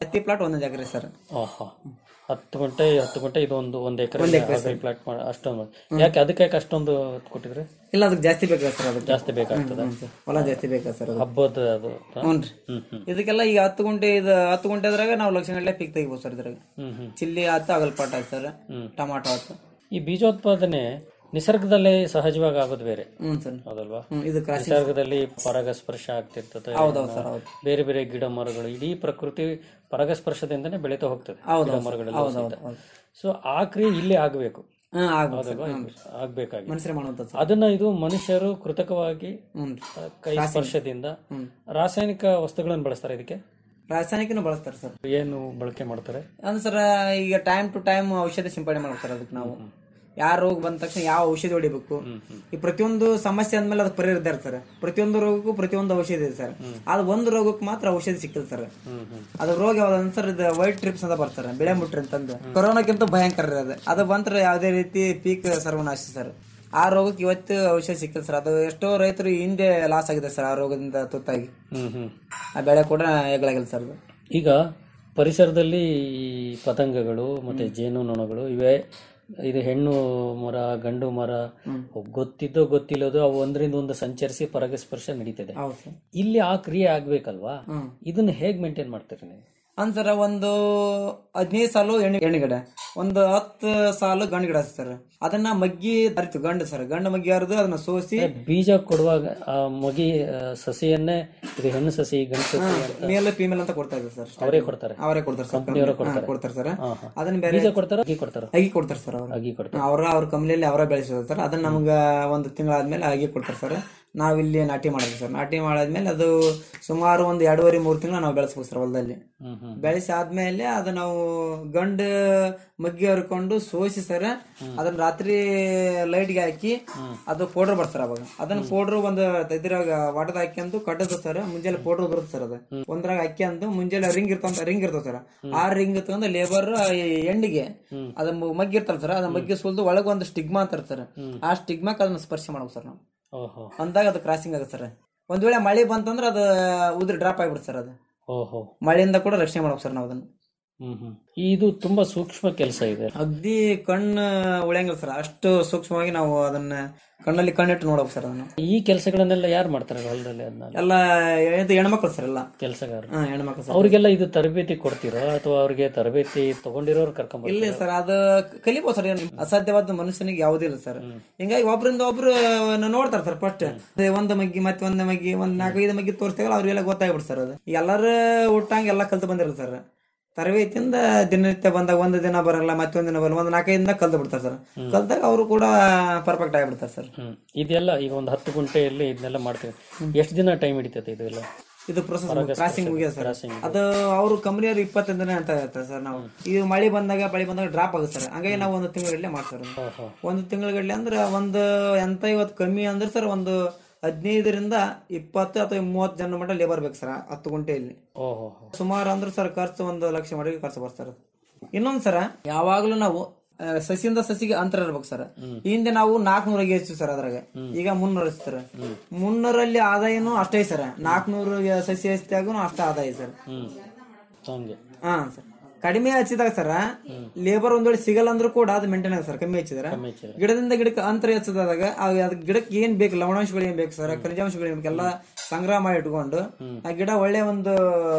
ಹತ್ತಿ ಪ್ಲಾಟ್ ಒಂದೊಂದು ಎಕರೆ ಸರ್ ಆಹಾ. ಹತ್ತು ಗಂಟೆ ಹತ್ತು ಗಂಟೆ ಇದು ಒಂದು ಒಂದ್ ಎಕರೆ ಪ್ಲಾಟ್ ಅಷ್ಟೊಂದು ಯಾಕೆ ಅದಕ್ಕೆ ಯಾಕೆ ಅಷ್ಟೊಂದು ಕೊಟ್ಟಿದ್ರಿ ಇಲ್ಲ ಅದಕ್ಕೆ ಜಾಸ್ತಿ ಬೇಕಾ ಸರ್ ಅದಕ್ಕೆ ಜಾಸ್ತಿ ಬೇಕಾಗ್ತದ ಹೊಲ ಜಾಸ್ತಿ ಬೇಕಾ ಸರ್ ಅದು ಹಬ್ಬದ ಅದು ಹ್ಞೂ ರೀ ಹ್ಮ್ ಹ್ಮ್ ಇದಕ್ಕೆಲ್ಲ ಈಗ ಹತ್ತು ಗುಂಟೆ ಇದು ಹತ್ತು ಗುಂಟೆ ಅದ್ರಾಗ ನಾವು ಲಕ್ಷ ಗಂಟೆ ಪಿಕ್ ತೆಗಿಬೋದು ಸರ್ ಇದ್ರಾಗ ಹ್ಮ್ ಹ್ಮ್ ಚಿಲ್ಲಿ ಆಯ್ತು ಅಗಲ್ಪಾಟ್ ಆಯ್ತು ಸರ್ ಟಮಾಟೊ ಆಯ್ತು ಈ ಬೀಜೋತ್ಪಾದನೆ ನಿಸರ್ಗದಲ್ಲೇ ಸಹಜವಾಗಿ ಆಗೋದು ಬೇರೆ ಹ್ಞೂ ಸರ್ ಹೌದಲ್ವಾ ಹ್ಞೂ ಇದು ಕ್ರಾಸಿಂಗ್ ನಿಸರ್ಗದಲ್ಲಿ ಪರಾಗಸ್ಪರ್ಶ ಆಗ್ತಿರ್ತದೆ ಹೌದೌದು ಸರ್ ಹೌದು ಬೇರೆ ಬೇರೆ ಗಿಡ ಮರಗಳು ಇಡೀ ಪ್ರಕೃತಿ ಪರಾಗಸ್ಪರ್ಶದಿಂದನೇ ಬೆಳೀತಾ ಹೋಗ್ತದೆ ಗಿಡ ಮರಗಳೆಲ್ಲ ಸಹಿತ. ಸೊ ಆ ಕ್ರಿಯೆ ಇಲ್ಲೇ ಆಗ್ಬೇಕು ಹಾಂ ಆಗ್ಬೋದು ಸರ್ ಹೌದಲ್ವಾ ಆಗ್ಬೇಕಾಗಿ ಮನುಷ್ಯರೇ ಮಾಡುವಂಥದ್ದು ಸರ್ ಅದನ್ನ ಇದು ಮನುಷ್ಯರು ಕೃತಕವಾಗಿ ಹ್ಞೂ ರೀ ಆ, ಕೈ ಸ್ಪರ್ಶದಿಂದ ರಾಸಾಯನಿಕ ವಸ್ತುಗಳನ್ನು ಬಳಸ್ತಾರೆ ಇದಕ್ಕೆ ರಾಸಾಯನಿಕನೂ ಬಳಸ್ತಾರೆ ಸರ್ ಏನು ಬಳಕೆ ಮಾಡ್ತಾರೆ ಅಂದ್ರೆ ಸರ್ ಈಗ ಟೈಮ್ ಟು ಟೈಮ್ ಔಷಧಿ ಸಿಂಪಡಣೆ ಮಾಡ್ತಾರೆ ಅದಕ್ಕೆ ನಾವು ಯಾವ ರೋಗ ಬಂದ ತಕ್ಷಣ ಯಾವ ಔಷಧಿ ಹೊಡಿಬೇಕು ಈ ಪ್ರತಿಯೊಂದು ಸಮಸ್ಯೆ ಅಂದ್ಮೇಲೆ ಅದಕ್ಕೆ ಪರಿಹಾರ ಇದ್ದಾರೆ ಸರ್ ಪ್ರತಿಯೊಂದು ರೋಗಕ್ಕೂ ಪ್ರತಿಯೊಂದು ಔಷಧಿ ಇದೆ ಸರ್ ಅದು ಒಂದು ರೋಗಕ್ಕೆ ಮಾತ್ರ ಔಷಧಿ ಸಿಕ್ಕಿಲ್ಲ ಸರ್ ಅದು ರೋಗ ಯಾವ್ದು ಸರ್ ಇದು ವೈಟ್ ಟ್ರಿಪ್ಸ್ ಅಂತ ಬರ್ತಾರೆ ಬೆಳೆ ಮುಟ್ರಿ ಅಂತಂದು ಕೊರೋನಾಕ್ಕಿಂತ ಭಯಂಕರ ರೀ ಅದು ಅದು ಬಂದ್ರೆ ಯಾವುದೇ ರೀತಿ ಪೀಕ್ ಸರ್ವನಾಶ ಸರ್ ಆ ರೋಗಕ್ಕೆ ಇವತ್ತು ಔಷಧಿ ಸಿಕ್ಕಿಲ್ಲ ಸರ್ ಅದು ಎಷ್ಟೋ ರೈತರು ಹಿಂದೆ ಲಾಸ್ ಆಗಿದೆ ಸರ್ ಆ ರೋಗದಿಂದ ತುತ್ತಾಗಿ ಹ್ಮ್ ಹ್ಮ್ ಆ ಬೆಳೆ ಕೂಡ ಎಗಳಾಗಿಲ್ಲ ಸರ್ ಅದು ಈಗ ಪರಿಸರದಲ್ಲಿ ಈ ಪತಂಗಗಳು ಮತ್ತೆ ಜೇನು ನೊಣಗಳು ಇವೆ ಇದು ಹೆಣ್ಣು ಮರ ಗಂಡು ಮರ ಗೊತ್ತಿದ್ದೋ ಗೊತ್ತಿಲ್ಲದೋ ಅವು ಒಂದರಿಂದ ಒಂದು ಸಂಚರಿಸಿ ಪರಾಗಸ್ಪರ್ಶ ನಡೀತದೆ ಹೌದು ಸರ್ ಇಲ್ಲಿ ಆ ಕ್ರಿಯೆ ಆಗ್ಬೇಕಲ್ವಾ ಇದನ್ನ ಹೇಗ್ ಮೇಂಟೈನ್ ಮಾಡ್ತೀರಿ ನೀವು ಅಂತರ ಒಂದು ಹದಿನೈದು ಸಾಲು ಎಣ್ಣೆ ಎಣ್ಣೆ ಗಿಡ ಒಂದು ಹತ್ತು ಸಾಲು ಗಂಡು ಗಿಡ ಸರ್ ಅದನ್ನ ಮಗ್ಗಿ ಅರಿತು ಗಂಡು ಸರ್ ಗಂಡು ಮಗ್ಗಿ ಹರಿದು ಅದನ್ನ ಸೋಸಿ ಬೀಜ ಕೊಡುವಾಗ ಆ ಮಗಿ ಆ, ಸಸಿಯನ್ನೇ ಇದು ಹೆಣ್ಣು ಸಸಿ ಗಂಡು ಸಸಿ ಅಂತ ಮೇಲ್ ಫಿಮೇಲ್ ಅಂತ ಕೊಡ್ತಾ ಇದ್ದಾರೆ ಸರ್ ಅವರೇ ಕೊಡ್ತಾರೆ ಅವರೇ ಕೊಡ್ತಾರೆ ಸರ್ ಕಂಪ್ನಿಯವರೇ ಕೊಡ್ತಾರೆ. ಹಾ, ಕೊಡ್ತಾರೆ ಸರ್ ಹಾ, ಹಾ. ಅದನ್ನ ಬೇರೆ ಬೀಜ ಕೊಡ್ತಾರ ಅಗಿ ಕೊಡ್ತಾರ ಅಗಿ ಕೊಡ್ತಾರೆ ಸರ್ ಅವರು ಅಗಿ ಕೊಡ್ತಾರೆ ಅವರ ಅವ್ರ ಕಂಪ್ನಿಯಲ್ಲಿ ಅವರ ಬೆಳೆಸೋದು ಸರ್ ಅದನ್ನ ನಮ್ಗ ಒಂದು ತಿಂಗಳಾದ್ಮೇಲೆ ಅಗಿ ಕೊಡ್ತಾರೆ ಸರ್ ನಾವಿಲ್ಲಿ ನಾಟಿ ಮಾಡೋದು ಸರ್ ನಾಟಿ ಮಾಡಾದ್ಮೇಲೆ ಅದು ಸುಮಾರು ಒಂದು ಎರಡೂವರೆ ಮೂರು ತಿಂಗಳು ನಾವು ಬೆಳೆಸ್ಬೇಕು ಸರ್ ಹೊಲದಲ್ಲಿ ಹ್ಮ್ ಹ್ಮ್ ಬೆಳೆಸಿ ಆದ್ಮೇಲೆ ಅದು ನಾವು ಗಂಡು ಮಗ್ಗಿ ಹರ್ಕೊಂಡು ಸೋಸಿ ಸರ್ ಅದನ್ನ ರಾತ್ರಿ ಲೈಟ್ಗೆ ಹಾಕಿ ಅದು ಪೌಡರ್ ಬರ್ತಾರ ಅವಾಗ ಅದನ್ನ ಪೌಡರ್ ಒಂದು ಇದ್ರಾಗ ವಾಟದ ಹಾಕ್ಯಂದು ಕಟ್ಟದ ಸರ್ ಮುಂಜಾನೆ ಪೌಡರ್ ಬರುತ್ತೆ ಸರ್ ಅದು ಒಂದ್ರಾಗ ಹಾಕ್ಯಂದು ಮುಂಜಾನೆ ರಿಂಗ್ ಇರ್ತಂತ ರಿಂಗ್ ಇರ್ತದೆ ಸರ್ ಆ ರಿಂಗ್ ತಗೊಂಡು ಲೇಬರ್ ಎಣ್ಣಿಗೆ ಅದ ಮಗ್ಗಿ ಇರ್ತಲ್ಲ ಸರ್ ಅದ ಮಗ್ಗಿ ಸುಲ್ದು ಒಳಗೆ ಒಂದು ಸ್ಟಿಗ್ಮಾ ಅಂತಾರೆ ಸರ್ ಆ ಸ್ಟಿಗ್ಮಾಕ್ ಅದನ್ನ ಸ್ಪರ್ಶ ಮಾಡ್ಬೇಕು ಸರ್ ನಾವು ಓಹೋ ಅಂದಾಗ ಅದು ಕ್ರಾಸಿಂಗ್ ಆಗುತ್ತೆ ಸರ್ ಒಂದ್ ವೇಳೆ ಮಳೆ ಬಂತಂದ್ರೆ ಅದು ಉದ್ರಿ ಡ್ರಾಪ್ ಆಗ್ಬಿಡುತ್ತೆ ಸರ್ ಅದು ಓಹೋ ಮಳೆಯಿಂದ ಕೂಡ ರಕ್ಷಣೆ ಮಾಡ್ಬೇಕು ಸರ್ ನಾವು ಅದನ್ನ ಹ್ಮ್ ಹ್ಮ್ ಇದು ತುಂಬಾ ಸೂಕ್ಷ್ಮ ಕೆಲಸ ಇದೆ ಅಗ್ದಿ ಕಣ್ಣು ಉಳಿಯಂಗಿಲ್ಲ ಸರ್ ಅಷ್ಟು ಸೂಕ್ಷ್ಮವಾಗಿ ನಾವು ಅದನ್ನ ಕಣ್ಣಲ್ಲಿ ಕಣ್ಣಿಟ್ಟು ನೋಡ್ಬೇಕು ಸರ್ ಅದನ್ನ ಈ ಕೆಲಸಗಳನ್ನೆಲ್ಲ ಯಾರು ಮಾಡ್ತಾರೆ ಹೊಲದಲ್ಲಿ ಅದನ್ನ ಎಲ್ಲ ಇದು ಹೆಣ್ಮಕ್ಳು ಸರ್ ಎಲ್ಲ ಕೆಲಸಗಾರ ಹಾ ಹೆಣ್ಮಕ್ಳು ಸರ್ ಅವ್ರಿಗೆಲ್ಲ ಇದು ತರಬೇತಿ ಕೊಡ್ತೀರೋ ಅಥವಾ ಅವ್ರಿಗೆ ತರಬೇತಿ ತಗೊಂಡಿರೋರು ಕರ್ಕೊಂಡ್ ಇಲ್ಲ ಸರ್ ಅದು ಕಲಿಬೋದು ಸರ್ ಏನು ಅಸಾಧ್ಯವಾದ ಮನುಷ್ಯನಿಗೆ ಯಾವುದಿಲ್ಲ ಸರ್ ಹಿಂಗಾಗಿ ಒಬ್ರಿಂದ ಒಬ್ರು ನೋಡ್ತಾರೆ ಸರ್ ಫಸ್ಟ್ ಒಂದ್ ಮಗ್ಗಿ ಮತ್ತೆ ಒಂದ್ ಮಗ್ಗಿ ಒಂದ್ ನಾಲ್ಕೈದು ಮಗ್ಗಿ ತೋರಿಸ್ತಾಗಲ್ಲ ಅವ್ರಿಗೆಲ್ಲ ಗೊತ್ತಾಗ್ಬಿಡ್ತು ಸರ್ ಅದು ಎಲ್ಲರೂ ಹುಟ್ಟಂಗೆ ಎಲ್ಲ ಕಲ್ತು ಬಂದಿರಲ್ಲ ಸರ್ ತರಬೇತಿಯಿಂದ ದಿನನಿತ್ಯ ಬಂದಾಗ ಒಂದು ದಿನ ಬರಲ್ಲ ಮತ್ತೊಂದ್ ದಿನ ಬರಲ್ಲ ಒಂದು ನಾಲ್ಕೈದಿಂದ ಕಲ್ತು ಬಿಡ್ತಾರೆ ಸರ್ ಕಲ್ತಾಗ ಅವರು ಕೂಡ ಪರ್ಫೆಕ್ಟ್ ಆಗಿಬಿಡ್ತಾರೆ ಸರ್ ಹ್ಮ್ ಇದೆಲ್ಲ ಈಗ ಒಂದು ಹತ್ತು ಗುಂಟೆಯಲ್ಲಿ ಇದನ್ನೆಲ್ಲ ಮಾಡ್ತೀವಿ ಎಷ್ಟು ದಿನ ಟೈಮ್ ಹಿಡಿತೈತೆ ಇದೆಲ್ಲ ಇದು ಪ್ರೊಸೆಸ್ ಕ್ರಾಸಿಂಗ್ ಮುಗಿಯೋದು ಸರ್ ಅದು ಅವರು ಕಂಪನಿಯವರು ಇಪ್ಪತ್ತೊಂದು ದಿನ ಅಂತ ಹೇಳ್ತಾರೆ ಸರ್ ನಾವು ಈ ಮಳೆ ಬಂದಾಗ ಮಳೆ ಬಂದಾಗ ಡ್ರಾಪ್ ಆಗುತ್ತೆ ಸರ್ ಹಂಗಾಗಿ ನಾವು ಒಂದು ತಿಂಗಳಗಡ್ಲೆ ಮಾಡ್ತಾರೆ ಓಹೋ ಒಂದು ತಿಂಗಳಗಡ್ಲೆ ಅಂದ್ರೆ ಒಂದು ಎಂತ ಇವತ್ತು ಕಮ್ಮಿ ಅಂದ್ರೆ ಸರ್ ಒಂದು ಹದಿನೈದರಿಂದ ಇಪ್ಪತ್ತು ಅಥವಾ ಮೂವತ್ತು ಜನ ಮಟ್ಟ ಲೇಬರ್ ಬೇಕು ಸರ್ ಹತ್ತು ಗುಂಟೆಯಲ್ಲಿ ಓಹೋ ಸುಮಾರು ಅಂದ್ರೆ ಸರ್ ಖರ್ಚು ಒಂದು ಲಕ್ಷ ಮಟ್ಟಿಗೆ ಖರ್ಚು ಬರ್ತಾರೆ ಇನ್ನೊಂದ್ ಸರ ಯಾವಾಗ್ಲೂ ನಾವು ಆ, ಸಸಿಯಿಂದ ಸಸಿಗೆ ಅಂತರ ಇರ್ಬೇಕು ಸರ್ ಹಿಂದೆ ನಾವು ನಾಲ್ಕನೂರ ಹೆಚ್ಚು ಸರ್ ಅದ್ರಾಗ ಈಗ ಮುನ್ನೂರ ಸರ್ ಮುನ್ನೂರಲ್ಲಿ ಆದಾಯನು ಅಷ್ಟೇ ಸರ್ ನಾಲ್ಕನೂರು ಸಸಿ ಹಚ್ಚಿದಾಗೂ ಅಷ್ಟೇ ಆದಾಯ ಸರ್ ಹ್ಮ್ ಹಂಗೆ ಹಾ ಸರ್ ಕಡಿಮೆ ಹಚ್ಚಿದಾಗ ಸರ್ ಲೇಬರ್ ಒಂದ್ ವೇಳೆ ಸಿಗಲ್ಲ ಅಂದ್ರೂ ಕೂಡ ಅದು ಮೇಂಟೈನ್ ಆಗುತ್ತೆ ಸರ್ ಕಮ್ಮಿ ಹಚ್ಚಿದ್ರೆ ಹಚ್ಚಿದ್ರೆ. ಗಿಡದಿಂದ ಗಿಡಕ್ಕೆ ಅಂತರ ಹೆಚ್ಚಿದಾಗ ಅದ್ ಗಿಡಕ್ಕೆ ಏನ್ ಬೇಕು ಲವಣಾಂಶಗಳು ಏನ್ ಬೇಕು ಸರ್ ಖನಿಜಾಂಶಗಳು ಏನ್ ಬೇಕು ಎಲ್ಲ ಸಂಗ್ರಹ ಮಾಡಿ ಇಟ್ಕೊಂಡು ಆ ಗಿಡ ಒಳ್ಳೆ ಒಂದು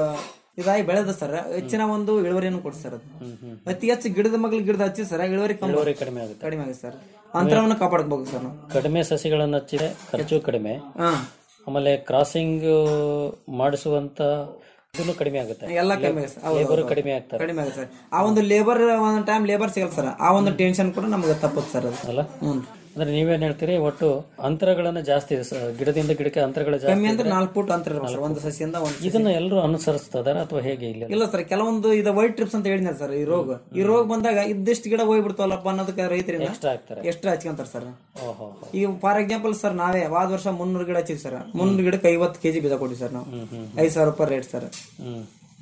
ಇದಾಗಿ ಬೆಳೆದ ಸರ್ ಹೆಚ್ಚಿನ ಒಂದು ಇಳುವರಿಯನ್ನು ಕೊಡ್ತು ಸರ್ ಅದು ಅತಿ ಹೆಚ್ಚು ಗಿಡದ ಮಗ್ಳು ಗಿಡದ ಹಚ್ಚಿ ಸರ್ ಇಳುವರಿ ಕಮ್ಮಿ ಇಳುವರಿ ಕಡಿಮೆ ಆಗುತ್ತೆ ಕಡಿಮೆ ಆಗುತ್ತೆ ಸರ್ ಅಂತರವನ್ನು ಕಾಪಾಡ್ಕೋಬೇಕು ಸರ್ ನಾವು ಕಡಿಮೆ ಸಸಿಗಳನ್ನು ಹಚ್ಚಿದ್ರೆ ಖರ್ಚು ಕಡಿಮೆ ಹಾ ಆಮೇಲೆ ಕ್ರಾಸಿಂಗ್ ಮಾಡಿಸುವಂತ ಇದನ್ನು ಕಡಿಮೆ ಆಗುತ್ತೆ ಎಲ್ಲ ಕಡಿಮೆ ಆಗುತ್ತೆ ಸರ್. ಹೌದು, ಲೇಬರ್ ಹೌದು. ಕಡಿಮೆ ಆಗ್ತಾರೆ ಕಡಿಮೆ ಆಗುತ್ತೆ ಸರ್ ಆ ಒಂದು ಲೇಬರ್ ಒಂದ್ ಟೈಮ್ ಲೇಬರ್ ಸಿಗಲ್ಲ ಸರ್ ಆ ಒಂದು ಟೆನ್ಷನ್ ಕೂಡ ನಮ್ಗೆ ತಪ್ಪುತ್ತೆ ಸರ್ ಅದು ಅಲ್ಲ ಹ್ಮ್ ಅಂದ್ರೆ ನೀವೇನ್ ಹೇಳ್ತೀರಿ ಒಟ್ಟು ಅಂತರಗಳನ್ನ ಜಾಸ್ತಿ ಸ- ಗಿಡದಿಂದ ಗಿಡಕ್ಕೆ ಅಂತರಗಳ ಜಾಸ್ತಿ ಕಮ್ಮಿ ಅಂದ್ರೆ ನಾಲ್ಕು ಫುಟ್ ಅಂತರ ಇರ್ಬೇಕು ಸರ್ ಒಂದು ಸಸಿಯಿಂದ ಒಂದು ಇದನ್ನ ಎಲ್ಲರೂ ಅನುಸರಿಸ್ತಾ ಇದಾರೆ ಅಥವಾ ಹೇಗೆ ಇಲ್ಲ ಇಲ್ಲ ಸರ್ ಕೆಲವೊಂದು ಇದು ವೈಟ್ ಟ್ರಿಪ್ಸ್ ಅಂತ ಹೇಳಿದ್ನಲ್ಲ ಸರ್ ಈ ರೋಗ ಈ ರೋಗ ಬಂದಾಗ ಇದ್ದಿಷ್ಟು ಗಿಡ ಹೋಗ್ಬಿಡ್ತಾವಲ್ಲಪ್ಪ ಅನ್ನೋದಕ್ಕೆ ರೈತರಿಂದ ಎಕ್ಸ್ಟ್ರಾ ಆಗ್ತಾರೆ ಎಷ್ಟು ಹಚ್ಕೊಂತಾರ ಸರ್ ಓಹೋ ಈಗ ಫಾರ್ ಎಕ್ಸಾಂಪಲ್ ಸರ್ ನಾವೇ ವಾದ ವರ್ಷ ಮುನ್ನೂರು ಗಿಡ ಹಚ್ಚಿವಿ ಸರ್ ಮುನ್ನೂರು ಗಿಡಕ್ಕೆ ಐವತ್ತು ಕೆಜಿ ಬೀಜ ಕೊಟ್ಟಿವಿ ಸರ್ ನಾವು ಐದು ಸಾವಿರ ರೂಪಾಯಿ ರೇಟ್ ಸರ್ ಹ್ಮ್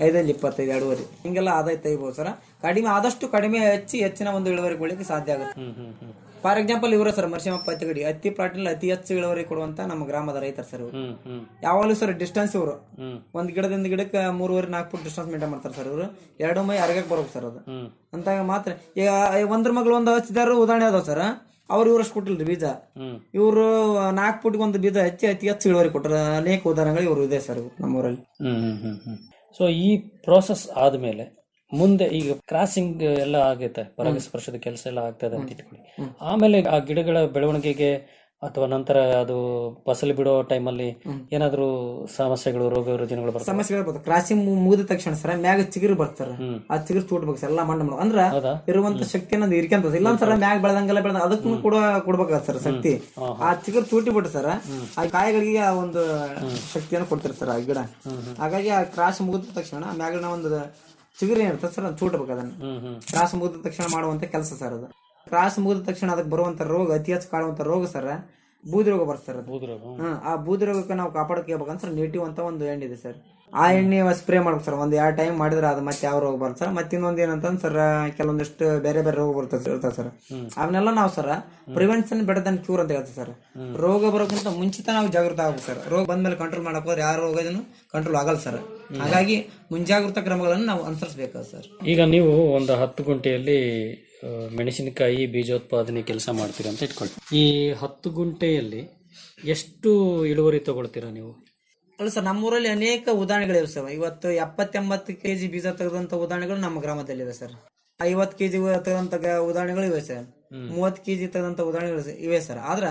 ಐದಲ್ಲಿ ಇಪ್ಪತ್ತೈದು ಎರಡೂವರೆ ಹಿಂಗೆಲ್ಲ ಆದಾಯ ತೆಗಿಬಹುದು ಸರ್ ಕಡಿಮೆ ಆದಷ್ಟು ಕಡಿಮೆ ಹಚ್ಚಿ ಹೆಚ್ಚಿನ ಒಂದು ಇಳುವರಿ ಕೊಡ್ಲಿಕ್ಕೆ ಸಾಧ್ಯ ಆಗುತ್ತೆ ಹ್ಮ್ ಹ್ಮ್ ಹ್ಮ್ ಫಾರ್ ಎಕ್ಸಾಂಪಲ್ ಇವರ ಸರ್ ಮರ್ಶಿಮಪ್ಪ ಹತ್ತಿಗಡಿ ಹತ್ತಿ ಪ್ಲಾಟ್ನಲ್ಲಿ ಅತಿ ಹೆಚ್ಚು ಇಳುವರಿ ಕೊಡುವಂತ ನಮ್ಮ ಗ್ರಾಮದ ರೈತರು ಸರ್ ಇವರು ಹ್ಮ್ ಹ್ಮ್ ಯಾವಾಗಲೂ ಸರ್ ಡಿಸ್ಟೆನ್ಸ್ ಇವರು ಹ್ಮ್ ಒಂದ್ ಗಿಡದಿಂದ ಗಿಡಕ್ಕೆ ಮೂರುವರೆ ನಾಲ್ಕು ಫುಟ್ ಡಿಸ್ಟೆನ್ಸ್ ಮೇಂಟೈನ್ ಮಾಡ್ತಾರೆ ಸರ್ ಇವರು ಎರಡು ಮೈ ಅರಗಕ್ಕೆ ಬರ್ಬೇಕು ಸರ್ ಅದು ಹ್ಮ್ ಅಂತಾಗ ಮಾತ್ರ ಈಗ ಒಂದ್ರ ಮಗಳು ಒಂದು ಹಚ್ಚಿದಾರು ಉದಾಹರಣೆ ಅದಾವ ಸರ್ ಅವ್ರು ಇವ್ರಷ್ಟು ಕೊಟ್ಟಿಲ್ರಿ ಬೀಜ ಹ್ಮ್ ಇವರು ನಾಲ್ಕು ಫುಟ್ಗೆ ಒಂದು ಬೀಜ ಹಚ್ಚಿ ಅತಿ ಹೆಚ್ಚು ಇಳುವರಿ ಕೊಟ್ಟರು ಅನೇಕ ಉದಾಹರಣೆಗಳು ಇವರು ಇದೆ ಸರ್ ನಮ್ಮೂರಲ್ಲಿ ಹ್ಮ್ ಹ್ಮ್ ಹ್ಮ್ ಹ್ಮ್ ಸೊ ಈ ಪ್ರೋಸೆಸ್ ಆದ್ಮೇಲೆ ಮುಂದೆ ಈಗ ಕ್ರಾಸಿಂಗ್ ಎಲ್ಲ ಆಗೈತೆ ಪರಾಗಸ್ಪರ್ಶದ ಕೆಲಸ ಎಲ್ಲ ಆಗ್ತದೆ ಅಂತ ಇಟ್ಕೊಳ್ಳಿ ಆಮೇಲೆ ಆ ಗಿಡಗಳ ಬೆಳವಣಿಗೆಗೆ ಅಥವಾ ನಂತರ ಅದು ಫಸಲು ಬಿಡೋ ಟೈಮಲ್ಲಿ ಏನಾದ್ರೂ ಸಮಸ್ಯೆಗಳು ರೋಗ ರುಜಿನಗಳು ಬರ್ತವೆ ಸಮಸ್ಯೆಗಳು ಬರ್ತವೆ ಕ್ರಾಸಿಂಗ್ ಮುಗಿದ ತಕ್ಷಣ ಸರ್ ಮ್ಯಾಗ ಚಿಗುರು ಬರ್ತಾರ ಆ ಚಿಗುರು ಚೂಟ್ಬೇಕು ಸರ್ ಎಲ್ಲ ಮಣ್ಣು ಮಾಡೋದು ಅಂದ್ರ ಹೌದಾ? ಇರುವಂತ ಶಕ್ತಿ ಅನ್ನೋದು ಇರ್ಕಂತ ಇಲ್ಲ ಸರ್ ಮ್ಯಾಗ ಬೆಳೆದಂಗೆಲ್ಲ ಬೆಳೆದ ಅದಕ್ಕೂ ಕೂಡ ಕೊಡ್ಬೇಕಾಗತ್ತೆ ಸರ್ ಶಕ್ತಿ ಆ ಚಿಗುರು ಚೂಟಿ ಬಿಟ್ಟು ಸರ್ ಆ ಕಾಯಿಗಳಿಗೆ ಆ ಒಂದು ಶಕ್ತಿಯನ್ನು ಕೊಡ್ತಾರೆ ಸರ್ ಆ ಗಿಡ ಹಾಗಾಗಿ ಆ ಕ್ರಾಸ್ ಮುಗಿದ ತಕ್ಷಣ ಮ್ಯಾಗಿನ ಒಂದು ಚಿಗುರು ಏನಿರ್ತದೆ ಸರ್ ಅದು ಚೂಟ್ಬೇಕು ಅದನ್ನ ಹ್ಮ್ ಹ್ಮ್ ಕ್ರಾಸ್ ಮುಗಿದ ತಕ್ಷಣ ಮಾಡುವಂತ ಕೆಲಸ ಸರ್ ಅದು ಕ್ರಾಸ್ ಮುಗಿದ ತಕ್ಷಣ ಅದಕ್ಕೆ ಬರುವಂತ ರೋಗ ಅತಿ ಹೆಚ್ಚು ಕಾಡುವಂತ ರೋಗ ಸರ್ ಬೂದಿ ರೋಗ ಬರ್ತದೆ ಸರ್ ಅದು ಬೂದ್ರೋಗ ಹ್ಮ್ ಆ ಬೂದಿ ರೋಗಕ್ಕೆ ನಾವು ಕಾಪಾಡೋಕೆ ನೇಟಿವ್ ಅಂತ ಒಂದು ಎಣ್ಣೆ ಇದೆ ಸರ್ ಆ ಎಣ್ಣೆ ಸ್ಪ್ರೇ ಮಾಡ್ಬೇಕು ಸರ್ ಒಂದ್ ಎರಡು ಟೈಮ್ ಮಾಡಿದ್ರೆ ಅದು ಮತ್ತೆ ಯಾವ ರೋಗ ಬರುತ್ತೆ ಸರ್ ಮತ್ತೆ ಇನ್ನೊಂದ್ ಏನಂತಂದ್ರೆ ಸರ್ ಕೆಲವೊಂದಿಷ್ಟು ಬೇರೆ ಬೇರೆ ರೋಗ ಬರ್ತದೆ ಇರ್ತದೆ ಸರ್ ಅವನ್ನೆಲ್ಲ ನಾವು sir prevention better than cure ಅಂತ ಹೇಳ್ತೀವಿ ಸರ್ ರೋಗ ಬರೋಕ್ಕಿಂತ ಮುಂಚಿತ ನಾವು ಜಾಗೃತ ಆಗ್ಬೇಕು ಸರ್ ರೋಗ ಬಂದ್ಮೇಲೆ ಕಂಟ್ರೋಲ್ ಮಾಡಕ್ ಹೋದ್ರೆ ಯಾವ ರೋಗದನ್ನು ಕಂಟ್ರೋಲ್ ಆಗಲ್ಲ ಸರ್ ಹಾಗಾಗಿ ಮುಂಜಾಗ್ರತಾ ಕ್ರಮಗಳನ್ನು ನಾವು ಅನುಸರಿಸಬೇಕು ಸರ್ ಈಗ ನೀವು ಒಂದು ಹತ್ತು ಗುಂಟೆಯಲ್ಲಿ ಆ, ಮೆಣಸಿನಕಾಯಿ ಬೀಜೋತ್ಪಾದನೆ ಕೆಲಸ ಮಾಡ್ತೀರಾ ಅಂತ ಇಟ್ಕೊಳ್ಳಿ ಈ ಹತ್ತು ಗುಂಟೆಯಲ್ಲಿ ಎಷ್ಟು ಇಳುವರಿ ತಗೊಳ್ತೀರಾ ನೀವು ಅಲ್ಲ ಸರ್ ನಮ್ಮೂರಲ್ಲಿ ಅನೇಕ ಉದಾಹರಣೆಗಳಿವೆ ಸರ್ ಇವತ್ತು ಎಪ್ಪತ್ತೆಂಬತ್ತು ಕೆಜಿ ಬೀಜ ತೆಗೆದಂತ ಉದಾಹರಣೆಗಳು ನಮ್ಮ ಗ್ರಾಮದಲ್ಲಿವೆ ಸರ್ ಐವತ್ತು ಕೆಜಿ ತೆಗೆದಂತ ಗ- ಉದಾಹರಣೆಗಳು ಇವೆ ಸರ್ ಮೂವತ್ತು ಕೆಜಿ ತೆಗೆದಂತ ಉದಾಹರಣೆಗಳು ಸ- ಇವೆ ಸರ್ ಆದ್ರ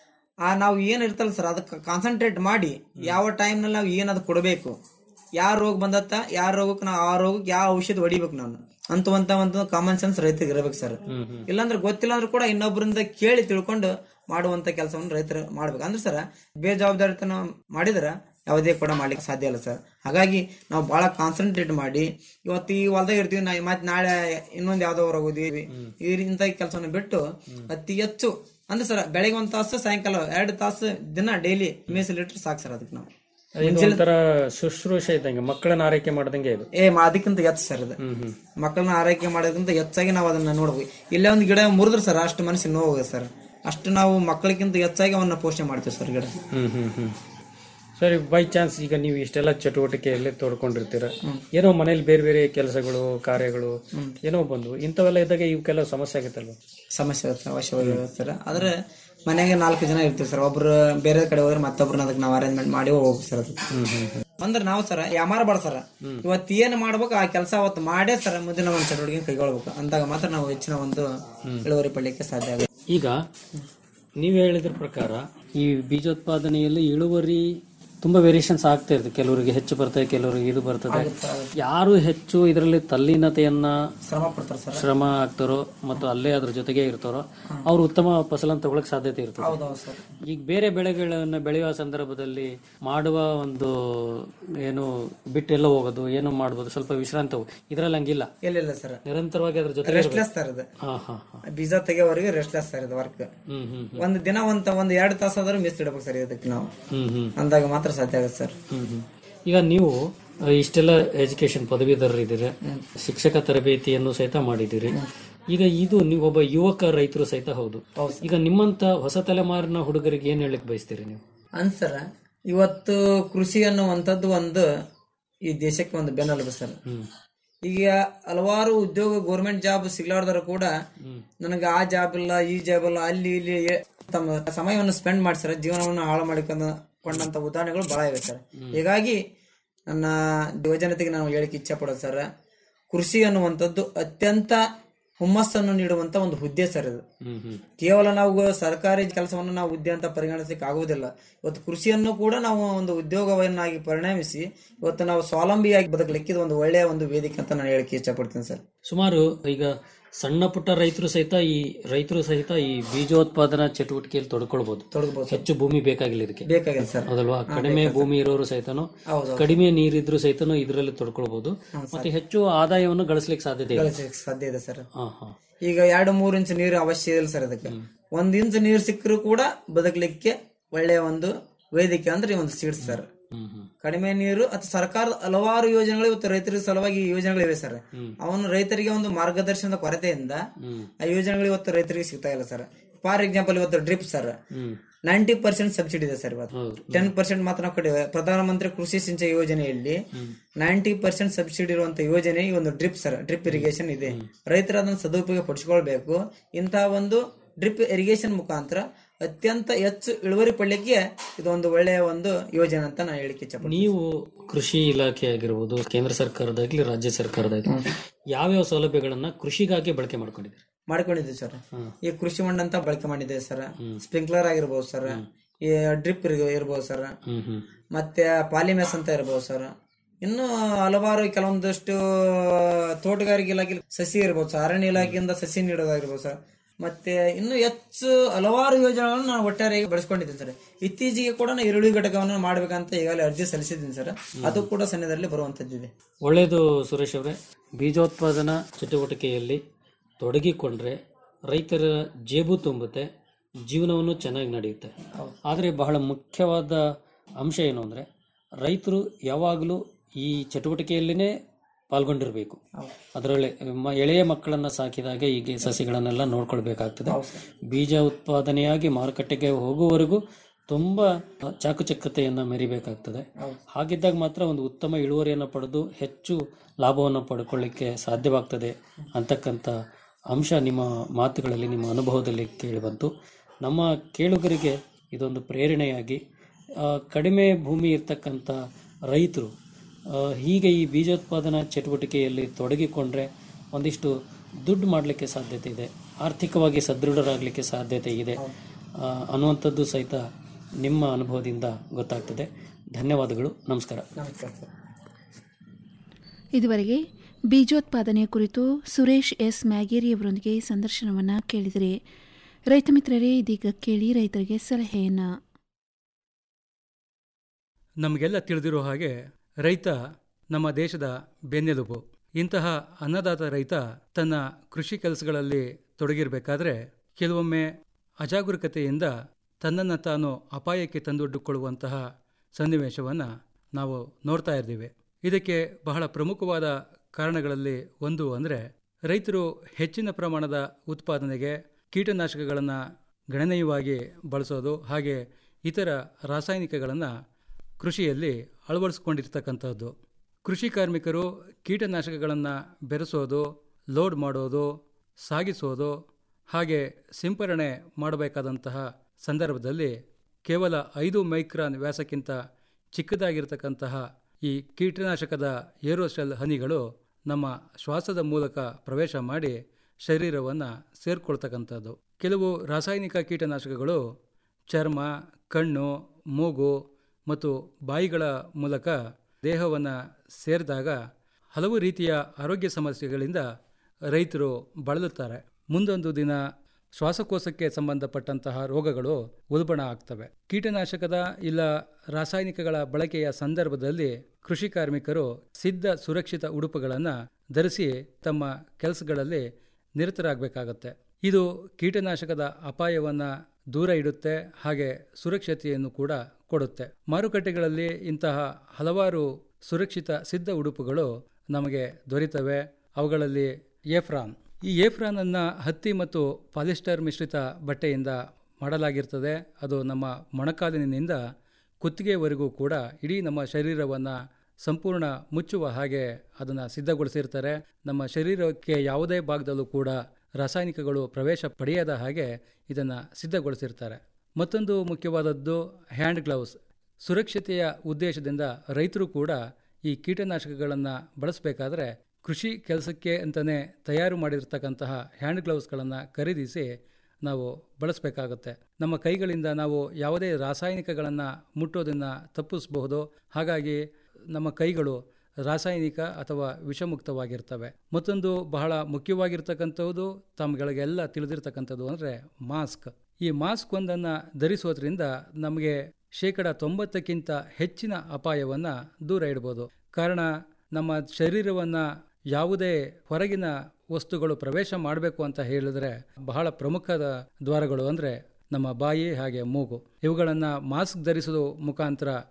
ಆ ನಾವು ಏನ್ ಇರ್ತಲ್ಲ ಸರ್ ಅದಕ್ಕೆ ಕಾನ್ಸಂಟ್ರೇಟ್ ಮಾಡಿ ಯಾವ ಟೈಮ್ನಲ್ಲಿ ನಾವು ಏನ್ ಅದು ಕೊಡಬೇಕು ಯಾವ ರೋಗ ಬಂದತ್ತ ಯಾವ ರೋಗಕ್ಕೆ ನಾವು ಆ ರೋಗಕ್ಕೆ ಯಾವ ಔಷಧ ಹೊಡಿಬೇಕು ನಾನು ಅಂತವಂತ ಒಂದು ಕಾಮನ್ ಸೆನ್ಸ್ ರೈತರಿಗೆ ಇರಬೇಕು ಸರ್ ಇಲ್ಲಾಂದ್ರೆ ಗೊತ್ತಿಲ್ಲ ಅಂದ್ರೂ ಕೂಡ ಇನ್ನೊಬ್ಬರಿಂದ ಕೇಳಿ ತಿಳ್ಕೊಂಡು ಮಾಡುವಂತ ಕೆಲಸವನ್ನು ರೈತರು ಮಾಡ್ಬೇಕು ಅಂದ್ರೆ ಸರ್ ಬೇಜವಾಬ್ದಾರಿತನ ಮಾಡಿದ್ರೆ ಯಾವುದೇ ಕೂಡ ಮಾಡ್ಲಿಕ್ಕೆ ಸಾಧ್ಯ ಇಲ್ಲ ಸರ್ ಹಾಗಾಗಿ ನಾವು ಬಹಳ ಕಾನ್ಸಂಟ್ರೇಟ್ ಮಾಡಿ ಇವತ್ತು ಈ ಹೊಲ್ದಾಗ ಇರ್ತೀವಿ ನಾ ಮತ್ತೆ ನಾಳೆ ಇನ್ನೊಂದು ಯಾವ್ದೋ ಊರಾಗ ಹೋದ್ವಿ ಈ ಇಂಥ ಕೆಲಸವನ್ನು ಬಿಟ್ಟು ಅತಿ ಹೆಚ್ಚು ಅಂದ್ರೆ ಸರ್ ಬೆಳಗ್ಗೆ ಒಂದ್ ತಾಸು ಸಾಯಂಕಾಲ ಎರಡು ತಾಸು ದಿನ ಡೈಲಿ ಮೀಸಲಿಟ್ರೆ ಸಾಕು ಸರ್ ಅದಕ್ಕೆ ನಾವು ಇದು ಒಂಥರ ಶುಶ್ರೂಷೆ ಇದ್ದಂಗೆ ಮಕ್ಕಳನ್ನ ಆರೈಕೆ ಮಾಡ್ದಂಗೆ ಇದು ಏ ಮಾ- ಅದಕ್ಕಿಂತ ಹೆಚ್ಚು ಸರ್ ಇದು ಮಕ್ಕಳನ್ನ ಆರೈಕೆ ಮಾಡೋದಕ್ಕಿಂತ ಹೆಚ್ಚಾಗಿ ನಾವು ಅದನ್ನ ನೋಡ್ಬೇಕು ಇಲ್ಲೇ ಒಂದು ಗಿಡ ಮುರಿದ್ರೆ ಸರ್ ಅಷ್ಟು ಮನಸ್ಸಿಗೆ ನೋವು ಸರ್ ಅಷ್ಟು ನಾವು ಮಕ್ಕಳಿಗಿಂತ ಹೆಚ್ಚಾಗಿ ಅವನ್ನ ಪೋಷಣೆ ಮಾಡ್ತೀವಿ ಸರ್ ಗಿಡ ಹ್ಮ್ ಹ್ಮ್ ಹ್ಮ್ ಸರಿ ಬೈ ಚಾನ್ಸ್ ಈಗ ನೀವು ಇಷ್ಟೆಲ್ಲ ಚಟುವಟಿಕೆಯಲ್ಲಿ ತೊಡ್ಕೊಂಡಿರ್ತೀರ ಏನೋ ಮನೇಲಿ ಬೇರೆ ಬೇರೆ ಕೆಲಸಗಳು ಕಾರ್ಯಗಳು ಏನೋ ಬಂದು ಇಂಥವೆಲ್ಲ ಇದ್ದಾಗ ಇವಕ್ಕೆಲ್ಲ ಸಮಸ್ಯೆ ಆಗುತ್ತಲ್ವ ಸಮಸ್ಯೆ ಇರುತ್ತೆ ಅವಶ್ಯವಾಗಿ ಇರುತ್ತೆ ಸರ್ ಆದ್ರೆ ಮನೆಗೆ ನಾಲ್ಕು ಜನ ಇರ್ತೀವಿ ಸರ್ ಒಬ್ರು ಬೇರೆ ಕಡೆ ಹೋದ್ರೆ ಮತ್ತೊಬ್ರನ್ನ ಅದಕ್ಕೆ ನಾವು ಅರೇಂಜ್ಮೆಂಟ್ ಮಾಡಿ ಹೋಗ್ಬೇಕು ಸರ್ ಅದಕ್ಕೆ ಅಂದ್ರೆ ನಾವು ಸರ್ ಯಾಮಾರ ಬಾಡ ಸರ್ ಇವತ್ತು ಏನ್ ಮಾಡ್ಬೇಕು ಆ ಕೆಲಸ ಅವತ್ತು ಮಾಡೇ ಸರ್ ಮುಂದಿನ ಒಂದು ಚಟುವಟಿಕೆ ಕೈಗೊಳ್ಬೇಕು ಅಂದಾಗ ಮಾತ್ರ ನಾವು ಹೆಚ್ಚಿನ ಒಂದು ಇಳುವರಿ ಪಡ್ಲಿಕ್ಕೆ ಸಾಧ್ಯ ಆಗುತ್ತೆ ಈಗ ನೀವು ಹೇಳಿದ್ರ ಪ್ರಕಾರ ಈ ಬೀಜೋತ್ಪಾದನೆಯಲ್ಲಿ ಇಳುವರಿ ತುಂಬಾ ವೇರಿಯೇಷನ್ಸ್ ಆಗ್ತಾ ಇರ್ತದೆ ಕೆಲವರಿಗೆ ಹೆಚ್ಚು ಬರ್ತದೆ ಕೆಲವರಿಗೆ ಇದು ಬರ್ತದೆ ಯಾರು ಹೆಚ್ಚು ಇದರಲ್ಲಿ ತಲ್ಲೀನತೆಯನ್ನ ಶ್ರಮ ಪಡ್ತಾರೆ ಸರ್ ಶ್ರಮ ಆಗ್ತಾರೋ ಮತ್ತು ಅಲ್ಲೇ ಅದ್ರ ಜೊತೆಗೆ ಇರ್ತಾರೋ ಅವ್ರು ಉತ್ತಮ ಫಸಲನ್ನು ತಗೊಳಕ್ ಸಾಧ್ಯತೆ ಇರ್ತದೆ ಹೌದೌದು ಸರ್ ಈಗ ಬೇರೆ ಬೆಳೆಗಳನ್ನು ಬೆಳೆಯುವ ಸಂದರ್ಭದಲ್ಲಿ ಮಾಡುವ ಒಂದು ಏನು ಬಿಟ್ಟೆಲ್ಲ ಹೋಗೋದು ಏನೋ ಮಾಡ್ಬೋದು ಸ್ವಲ್ಪ ವಿಶ್ರಾಂತಿ ತಗೋ ಇದ್ರಲ್ಲಿ ಹಂಗಿಲ್ಲ ಇಲ್ಲ ಇಲ್ಲ ಸರ್ ನಿರಂತರವಾಗಿ ಅದ್ರ ಜೊತೆ ರೆಸ್ಟ್ಲೆಸ್ ಸರ್ ಇದು ಹಾ ಹಾ ಹಾ ಬೀಜ ತೆಗೆಯವರೆಗೆ ರೆಸ್ಟ್ಲೆಸ್ ಸರ್ ಇದು ವರ್ಕ್ ಹ್ಮ್ ಹ್ಮ್ ಒಂದು ದಿನ ಒಂದ್ ಒಂದ್ ಎರಡು ತಾಸ ಆದ್ರೂ ಮಿಸ್ ಇಡಬೇಕು ಸರ್ ಇದಕ್ಕೆ ನಾವು ಹ್ಮ್ ಹ್ಮ್ ಅಂದಾಗ ಮಾತ್ರ ಸಾಧ್ಯ ಆಗುತ್ತೆ ಸರ್ ಹ್ಮ್ ಹ್ಮ್. ಈಗ ನೀವು ಅಹ್, ಇಷ್ಟೆಲ್ಲ ಎಜುಕೇಶನ್ ಪದವೀಧರರಿದ್ದೀರಿ ಶಿಕ್ಷಕ ತರಬೇತಿಯನ್ನು ಸಹಿತ ಮಾಡಿದ್ದೀರಿ ಈಗ ಇದು ನೀವು ಒಬ್ಬ ಯುವಕ ರೈತರು ಸಹಿತ ಹೌದು ಈಗ ನಿಮ್ಮಂತ ಹೊಸ ತಲೆಮಾರಿನ ಹುಡುಗರಿಗೆ ಏನ್ ಹೇಳಕ್ ಬಯಸ್ತೀರಿ ನೀವು ಅನ್ಸರ ಇವತ್ತು ಕೃಷಿ ಅನ್ನುವಂಥದ್ದು ಒಂದು ಈ ದೇಶಕ್ಕೆ ಒಂದು ಬೆನ್ನೆಲುಬು ಸರ್ ಈಗ ಹಲವಾರು ಉದ್ಯೋಗ ಗೌರ್ಮೆಂಟ್ ಜಾಬ್ ಸಿಗ್ಲಾರ್ದರು ಕೂಡ ನನಗೆ ಆ ಜಾಬ್ ಇಲ್ಲ ಈ ಜಾಬ್ ಇಲ್ಲ ಅಲ್ಲಿ ಇಲ್ಲಿ ಏ- ತಮ್ಮ ಸಮಯವನ್ನು ಸ್ಪೆಂಡ್ ಮಾಡಿ ಸರ್ ಜೀವನವನ್ನು ಹಾಳು ಮಾಡಿಕೊಂಡ ಕೊಂಡಂತ ಉದಾಹರಣೆಗಳು ಬಹಳ ಇವೆ ಸರ್ ಹೀಗಾಗಿ ನನ್ನ ಯುವಜನತೆಗೆ ನಾನು ಹೇಳಿಕ್ಕೆ ಇಚ್ಛೆ ಪಡೋದು ಸರ್ ಕೃಷಿ ಅನ್ನುವಂಥದ್ದು ಅತ್ಯಂತ ಹುಮ್ಮಸ್ಸನ್ನು ನೀಡುವಂತ ಒಂದು ಹುದ್ದೆ ಸರ್ ಇದು ಹ್ಮ್ ಹ್ಮ್ ಕೇವಲ ನಾವು ಸರ್ಕಾರಿ ಕೆಲಸವನ್ನು ನಾವು ಹುದ್ದೆ ಅಂತ ಪರಿಗಣಿಸಲಿಕ್ಕೆ ಆಗುವುದಿಲ್ಲ ಇವತ್ತು ಕೃಷಿಯನ್ನು ಕೂಡ ನಾವು ಒಂದು ಉದ್ಯೋಗವನ್ನಾಗಿ ಪರಿಣಮಿಸಿ ಇವತ್ತು ನಾವು ಸ್ವಾವಲಂಬಿಯಾಗಿ ಬದುಕಲಿಕ್ಕೆ ಇದು ಒಂದು ಒಳ್ಳೆಯ ಒಂದು ವೇದಿಕೆ ಅಂತ ನಾನು ಹೇಳಿಕ್ಕೆ ಇಷ್ಟಪಡ್ತೀನಿ ಸರ್ ಸುಮಾರು ಈಗ ಸಣ್ಣ ಪುಟ್ಟ ರೈತರು ಸಹಿತ ಈ ರೈತರು ಸಹಿತ ಈ ಬೀಜೋತ್ಪಾದನಾ ಚಟುವಟಿಕೆಯಲ್ಲಿ ತೊಡ್ಕೊಳ್ಬಹುದು ತೊಡಗಬಹುದು ಹೆಚ್ಚು ಭೂಮಿ ಬೇಕಾಗಿಲ್ಲ ಇದಕ್ಕೆ ಬೇಕಾಗಿಲ್ಲ ಸರ್ ಹೌದಲ್ವಾ ಕಡಿಮೆ ಭೂಮಿ ಇರೋರು ಸಹಿತನು ಹೌದು ಕಡಿಮೆ ನೀರಿದ್ರು ಸಹಿತನು ಇದರಲ್ಲಿ ತೊಡ್ಕೊಳ್ಬಹುದು ಮತ್ತೆ ಹೆಚ್ಚು ಆದಾಯವನ್ನು ಗಳಿಸ್ಲಿಕ್ಕೆ ಸಾಧ್ಯತೆ ಇದೆ ಗಳಿಸಲಿಕ್ಕೆ ಸಾಧ್ಯ ಇದೆ ಸರ್ ಹಾ ಹಾ ಈಗ ಎರಡು ಮೂರು ಇಂಚ್ ನೀರು ಅವಶ್ಯ ಇಲ್ಲ ಸರ್ ಅದಕ್ಕೆ ಒಂದ್ ಇಂಚ್ ನೀರು ಸಿಕ್ಕರೂ ಕೂಡ ಬದುಕಲಿಕ್ಕೆ ಒಳ್ಳೆಯ ಒಂದು ವೇದಿಕೆ ಅಂದ್ರೆ ಈ ಒಂದು ಸೀಡ್ಸ್ ಸರ್ ಕಡಿಮೆ ನೀರು ಅಥವಾ ಸರ್ಕಾರದ ಹಲವಾರು ಯೋಜನೆಗಳು ಇವತ್ತು ರೈತರ ಸಲುವಾಗಿ ಈ ಯೋಜನೆಗಳಿವೆ ಸರ್ ಅವನು ರೈತರಿಗೆ ಒಂದು ಮಾರ್ಗದರ್ಶನದ ಕೊರತೆಯಿಂದ ಆ ಯೋಜನೆಗಳು ಇವತ್ತು ರೈತರಿಗೆ ಸಿಗ್ತಾ ಇಲ್ಲ ಸರ್ ಫಾರ್ ಎಕ್ಸಾಂಪಲ್ ಇವತ್ತು drip sir ninety percent subsidy ಇದೆ ಸರ್ ಇವತ್ತು ಟೆನ್ ಪರ್ಸೆಂಟ್ ಮಾತ್ರ ನಾವು ಕಡಿಮೆ ಪ್ರಧಾನಮಂತ್ರಿ ಕೃಷಿ ಸಿಂಚನ ಯೋಜನೆಯಲ್ಲಿ ನೈಂಟಿ ಪರ್ಸೆಂಟ್ ಸಬ್ಸಿಡಿ ಇರುವಂತ ಯೋಜನೆ ಈ ಒಂದು ಡ್ರಿಪ್ ಸರ್ ಡ್ರಿಪ್ ಇರಿಗೇಷನ್ ಇದೆ ರೈತರ ಅದನ್ನು ಸದುಪಯೋಗ ಪಡಿಸಿಕೊಳ್ಬೇಕು ಇಂತಹ ಒಂದು ಡ್ರಿಪ್ ಇರಿಗೇಷನ್ ಮುಖಾಂತರ ಅತ್ಯಂತ ಹೆಚ್ಚು ಇಳುವರಿ ಪಡ್ಲಿಕ್ಕೆ ಇದೊಂದು ಒಳ್ಳೆಯ ಒಂದು ಯೋಜನೆ ಅಂತ ನಾನು ಹೇಳಿಕ್ಕೆ ಇಚ್ಛಪಡ್ತೀನಿ ನೀವು ಕೃಷಿ ಇಲಾಖೆ ಆಗಿರ್ಬೋದು ಕೇಂದ್ರ ಸರ್ಕಾರದಾಗ್ಲಿ ರಾಜ್ಯ ಸರ್ಕಾರದಾಗ್ಲಿ ಯಾವ್ಯಾವ ಸೌಲಭ್ಯಗಳನ್ನ ಕೃಷಿಗಾಗಿ ಬಳಕೆ ಮಾಡ್ಕೊಂಡಿದ್ದೀರಿ ಮಾಡ್ಕೊಂಡಿದ್ದೀವಿ ಸರ್ ಈ ಕೃಷಿ ಹೊಂಡ ಅಂತ ಬಳಕೆ ಮಾಡಿದ್ದೇವೆ ಸರ್ ಸ್ಪ್ರಿಂಕ್ಲರ್ ಆಗಿರ್ಬೋದು ಸರ್ ಈ ಡ್ರಿಪ್ ಇರ್ಬೋದು ಸರ್ ಮತ್ತೆ ಪಾಲಿಮೆಸ್ ಅಂತ ಇರ್ಬೋದು ಸರ್ ಇನ್ನು ಹಲವಾರು ಕೆಲವೊಂದಷ್ಟು ತೋಟಗಾರಿಕೆ ಇಲಾಖೆ ಸಸಿ ಇರ್ಬೋದು ಸರ್ ಅರಣ್ಯ ಇಲಾಖೆಯಿಂದ ಸಸಿ ನೀಡೋದಾಗಿರ್ಬೋದು ಸರ್ ಮತ್ತೆ ಇನ್ನು ಹೆಚ್ಚು ಹಲವಾರು ಯೋಜನೆಗಳನ್ನು ನಾನು ಒಟ್ಟಾರೆ ಬಳಸ್ಕೊಂಡಿದ್ದೀನಿ ಸರ್ ಇತ್ತೀಚೆಗೆ ಕೂಡ ನಾನು ಈರುಳ್ಳಿ ಘಟಕವನ್ನು ಮಾಡ್ಬೇಕಂತ ಈಗಾಗಲೇ ಅರ್ಜಿ ಸಲ್ಲಿಸಿದ್ದೀನಿ ಸರ್ ಅದು ಕೂಡ ಸನ್ನಿಧದಲ್ಲಿ ಬರುವಂತದ್ದಿದೆ ಒಳ್ಳೆಯದು ಸುರೇಶ್ ಅವರೇ ಬೀಜೋತ್ಪಾದನಾ ಚಟುವಟಿಕೆಯಲ್ಲಿ ತೊಡಗಿಕೊಂಡ್ರೆ ರೈತರ ಜೇಬು ತುಂಬುತ್ತೆ ಜೀವನವನ್ನು ಚೆನ್ನಾಗಿ ನಡೆಯುತ್ತೆ ಆದರೆ ಬಹಳ ಮುಖ್ಯವಾದ ಅಂಶ ಏನು ಅಂದರೆ ರೈತರು ಯಾವಾಗಲೂ ಈ ಚಟುವಟಿಕೆಯಲ್ಲಿನೇ ಪಾಲ್ಗೊಂಡಿರಬೇಕು ಅದರಲ್ಲಿ ಮ- ಎಳೆಯ ಮಕ್ಕಳನ್ನ ಸಾಕಿದಾಗ ಹೀಗೆ ಸಸಿಗಳನ್ನೆಲ್ಲ ನೋಡ್ಕೊಳ್ಬೇಕಾಗ್ತದೆ ಬೀಜ ಉತ್ಪಾದನೆಯಾಗಿ ಮಾರುಕಟ್ಟೆಗೆ ಹೋಗುವವರೆಗೂ ತುಂಬಾ ಚಾಕುಚಕ್ಯತೆಯನ್ನ ಮೆರಿಬೇಕಾಗ್ತದೆ ಹಾಗಿದ್ದಾಗ ಮಾತ್ರ ಒಂದು ಉತ್ತಮ ಇಳುವರಿಯನ್ನು ಪಡೆದು ಹೆಚ್ಚು ಲಾಭವನ್ನು ಪಡ್ಕೊಳ್ಳಿಕ್ಕೆ ಸಾಧ್ಯವಾಗ್ತದೆ ಅಂತಕ್ಕಂಥ ಅಂಶ ನಿಮ್ಮ ಮಾತುಗಳಲ್ಲಿ ನಿಮ್ಮ ಅನುಭವದಲ್ಲಿ ಕೇಳಿಬಂತು ನಮ್ಮ ಕೇಳುಗರಿಗೆ ಇದೊಂದು ಪ್ರೇರಣೆಯಾಗಿ ಆ, ಕಡಿಮೆ ಭೂಮಿ ಇರ್ತಕ್ಕಂಥ ರೈತರು ಆ, ಹೀಗೆ ಈ ಬೀಜೋತ್ಪಾದನಾ ಚಟುವಟಿಕೆಯಲ್ಲಿ ತೊಡಗಿಕೊಂಡ್ರೆ ಒಂದಿಷ್ಟು ದುಡ್ಡು ಮಾಡಲಿಕ್ಕೆ ಸಾಧ್ಯತೆ ಇದೆ ಆರ್ಥಿಕವಾಗಿ ಸದೃಢರಾಗಲಿಕ್ಕೆ ಸಾಧ್ಯತೆ ಇದೆ ಆ, ಅನ್ನುವಂಥದ್ದು ಸಹಿತ ನಿಮ್ಮ ಅನುಭವದಿಂದ ಗೊತ್ತಾಗ್ತದೆ ಧನ್ಯವಾದಗಳು ನಮಸ್ಕಾರ ನಮಸ್ಕಾರ ಸರ್ ಇದುವರೆಗೆ ಬೀಜೋತ್ಪಾದನೆ ಕುರಿತು ಸುರೇಶ್ ಎಸ್ ಮ್ಯಾಗೇರಿಯವರೊಂದಿಗೆ ಸಂದರ್ಶನವನ್ನು ಕೇಳಿದರೆ ರೈತ ಮಿತ್ರರೇ ಇದೀಗ ಕೇಳಿ ರೈತರಿಗೆ ಸಲಹೆಯನ್ನು ನಮಗೆಲ್ಲ ತಿಳಿದಿರೋ ಹಾಗೆ ರೈತ ನಮ್ಮ ದೇಶದ ಬೆನ್ನೆಲುಬು ಇಂತಹ ಅನ್ನದಾತ ರೈತ ತನ್ನ ಕೃಷಿ ಕೆಲಸಗಳಲ್ಲಿ ತೊಡಗಿರಬೇಕಾದ್ರೆ ಕೆಲವೊಮ್ಮೆ ಅಜಾಗರೂಕತೆಯಿಂದ ತನ್ನನ್ನು ತಾನು ಅಪಾಯಕ್ಕೆ ತಂದೊಡ್ಡಿಕೊಳ್ಳುವಂತಹ ಸನ್ನಿವೇಶವನ್ನು ನಾವು ನೋಡ್ತಾ ಇದ್ದೀವಿ ಇದಕ್ಕೆ ಬಹಳ ಪ್ರಮುಖವಾದ ಕಾರಣಗಳಲ್ಲಿ ಒಂದು ಅಂದರೆ ರೈತರು ಹೆಚ್ಚಿನ ಪ್ರಮಾಣದ ಉತ್ಪಾದನೆಗೆ ಕೀಟನಾಶಕಗಳನ್ನು ಗಣನೀಯವಾಗಿ ಬಳಸೋದು ಹಾಗೆ ಇತರ ರಾಸಾಯನಿಕಗಳನ್ನು ಕೃಷಿಯಲ್ಲಿ ಅಳವಡಿಸ್ಕೊಂಡಿರ್ತಕ್ಕಂಥದ್ದು ಕೃಷಿ ಕಾರ್ಮಿಕರು ಕೀಟನಾಶಕಗಳನ್ನು ಬೆರೆಸೋದು ಲೋಡ್ ಮಾಡೋದು ಸಾಗಿಸೋದು ಹಾಗೆ ಸಿಂಪರಣೆ ಮಾಡಬೇಕಾದಂತಹ ಸಂದರ್ಭದಲ್ಲಿ ಕೇವಲ ಐದು ಮೈಕ್ರಾನ್ ವ್ಯಾಸಕ್ಕಿಂತ ಚಿಕ್ಕದಾಗಿರ್ತಕ್ಕಂತಹ ಈ ಕೀಟನಾಶಕದ ಏರೋಸೆಲ್ ಹನಿಗಳು ನಮ್ಮ ಶ್ವಾಸದ ಮೂಲಕ ಪ್ರವೇಶ ಮಾಡಿ ಶರೀರವನ್ನು ಸೇರ್ಕೊಳ್ತಕ್ಕಂಥದ್ದು ಕೆಲವು ರಾಸಾಯನಿಕ ಕೀಟನಾಶಕಗಳು ಚರ್ಮ ಕಣ್ಣು ಮೂಗು ಮತ್ತು ಬಾಯಿಗಳ ಮೂಲಕ ದೇಹವನ್ನು ಸೇರಿದಾಗ ಹಲವು ರೀತಿಯ ಆರೋಗ್ಯ ಸಮಸ್ಯೆಗಳಿಂದ ರೈತರು ಬಳಲುತ್ತಾರೆ ಮುಂದೊಂದು ದಿನ ಶ್ವಾಸಕೋಶಕ್ಕೆ ಸಂಬಂಧಪಟ್ಟಂತಹ ರೋಗಗಳು ಉಲ್ಬಣ ಆಗ್ತವೆ ಕೀಟನಾಶಕದ ಇಲ್ಲ ರಾಸಾಯನಿಕಗಳ ಬಳಕೆಯ ಸಂದರ್ಭದಲ್ಲಿ ಕೃಷಿ ಕಾರ್ಮಿಕರು ಸಿದ್ಧ ಸುರಕ್ಷಿತ ಉಡುಪುಗಳನ್ನು ಧರಿಸಿ ತಮ್ಮ ಕೆಲಸಗಳಲ್ಲಿ ನಿರತರಾಗಬೇಕಾಗತ್ತೆ ಇದು ಕೀಟನಾಶಕದ ಅಪಾಯವನ್ನು ದೂರ ಇಡುತ್ತೆ ಹಾಗೆ ಸುರಕ್ಷತೆಯನ್ನು ಕೂಡ ಕೊಡುತ್ತೆ ಮಾರುಕಟ್ಟೆಗಳಲ್ಲಿ ಇಂತಹ ಹಲವಾರು ಸುರಕ್ಷಿತ ಸಿದ್ಧ ಉಡುಪುಗಳು ನಮಗೆ ದೊರೆತವೆ ಅವುಗಳಲ್ಲಿ ಏಫ್ರಾನ್ ಈ ಏಫ್ರಾನ್ ಅನ್ನ ಹತ್ತಿ ಮತ್ತು ಪಾಲಿಸ್ಟರ್ ಮಿಶ್ರಿತ ಬಟ್ಟೆಯಿಂದ ಮಾಡಲಾಗಿರ್ತದೆ ಅದು ನಮ್ಮ ಮೊಣಕಾಲಿನಿಂದ ಕುತ್ತಿಗೆವರೆಗೂ ಕೂಡ ಇಡೀ ನಮ್ಮ ಶರೀರವನ್ನು ಸಂಪೂರ್ಣ ಮುಚ್ಚುವ ಹಾಗೆ ಅದನ್ನು ಸಿದ್ಧಗೊಳಿಸಿರ್ತಾರೆ ನಮ್ಮ ಶರೀರಕ್ಕೆ ಯಾವುದೇ ಭಾಗದಲ್ಲೂ ಕೂಡ ರಾಸಾಯನಿಕಗಳು ಪ್ರವೇಶ ಪಡೆಯದ ಹಾಗೆ ಇದನ್ನು ಸಿದ್ಧಗೊಳಿಸಿರ್ತಾರೆ ಮತ್ತೊಂದು ಮುಖ್ಯವಾದದ್ದು ಹ್ಯಾಂಡ್ ಗ್ಲೌಸ್ ಸುರಕ್ಷತೆಯ ಉದ್ದೇಶದಿಂದ ರೈತರು ಕೂಡ ಈ ಕೀಟನಾಶಕಗಳನ್ನು ಬಳಸಬೇಕಾದ್ರೆ ಕೃಷಿ ಕೆಲಸಕ್ಕೆ ಅಂತಲೇ ತಯಾರು ಮಾಡಿರ್ತಕ್ಕಂತಹ ಹ್ಯಾಂಡ್ ಗ್ಲೌಸ್ಗಳನ್ನು ಖರೀದಿಸಿ ನಾವು ಬಳಸಬೇಕಾಗುತ್ತೆ ನಮ್ಮ ಕೈಗಳಿಂದ ನಾವು ಯಾವುದೇ ರಾಸಾಯನಿಕಗಳನ್ನು ಮುಟ್ಟೋದನ್ನು ತಪ್ಪಿಸಬಹುದು ಹಾಗಾಗಿ ನಮ್ಮ ಕೈಗಳು ರಾಸಾಯನಿಕ ಅಥವಾ ವಿಷಮುಕ್ತವಾಗಿರ್ತವೆ ಮತ್ತೊಂದು ಬಹಳ ಮುಖ್ಯವಾಗಿರ್ತಕ್ಕಂಥದ್ದು ತಮ್ಮಗಳಿಗೆಲ್ಲ ತಿಳಿದಿರ್ತಕ್ಕಂಥದ್ದು ಅಂದರೆ ಮಾಸ್ಕ್ ಈ ಮಾಸ್ಕ್ ಒಂದನ್ನು ಧರಿಸೋದ್ರಿಂದ ನಮಗೆ ಶೇಕಡ ತೊಂಬತ್ತಕ್ಕಿಂತ ಹೆಚ್ಚಿನ ಅಪಾಯವನ್ನು ದೂರ ಇಡ್ಬೋದು ಕಾರಣ ನಮ್ಮ ಶರೀರವನ್ನು ಯಾವುದೇ ಹೊರಗಿನ ವಸ್ತುಗಳು ಪ್ರವೇಶ ಮಾಡಬೇಕು ಅಂತ ಹೇಳಿದ್ರೆ ಬಹಳ ಪ್ರಮುಖದ ದ್ವಾರಗಳು ಅಂದರೆ ನಮ್ಮ ಬಾಯಿ ಹಾಗೆ ಮೂಗು ಇವುಗಳನ್ನು ಮಾಸ್ಕ್ ಧರಿಸೋದು ಮುಖಾಂತರ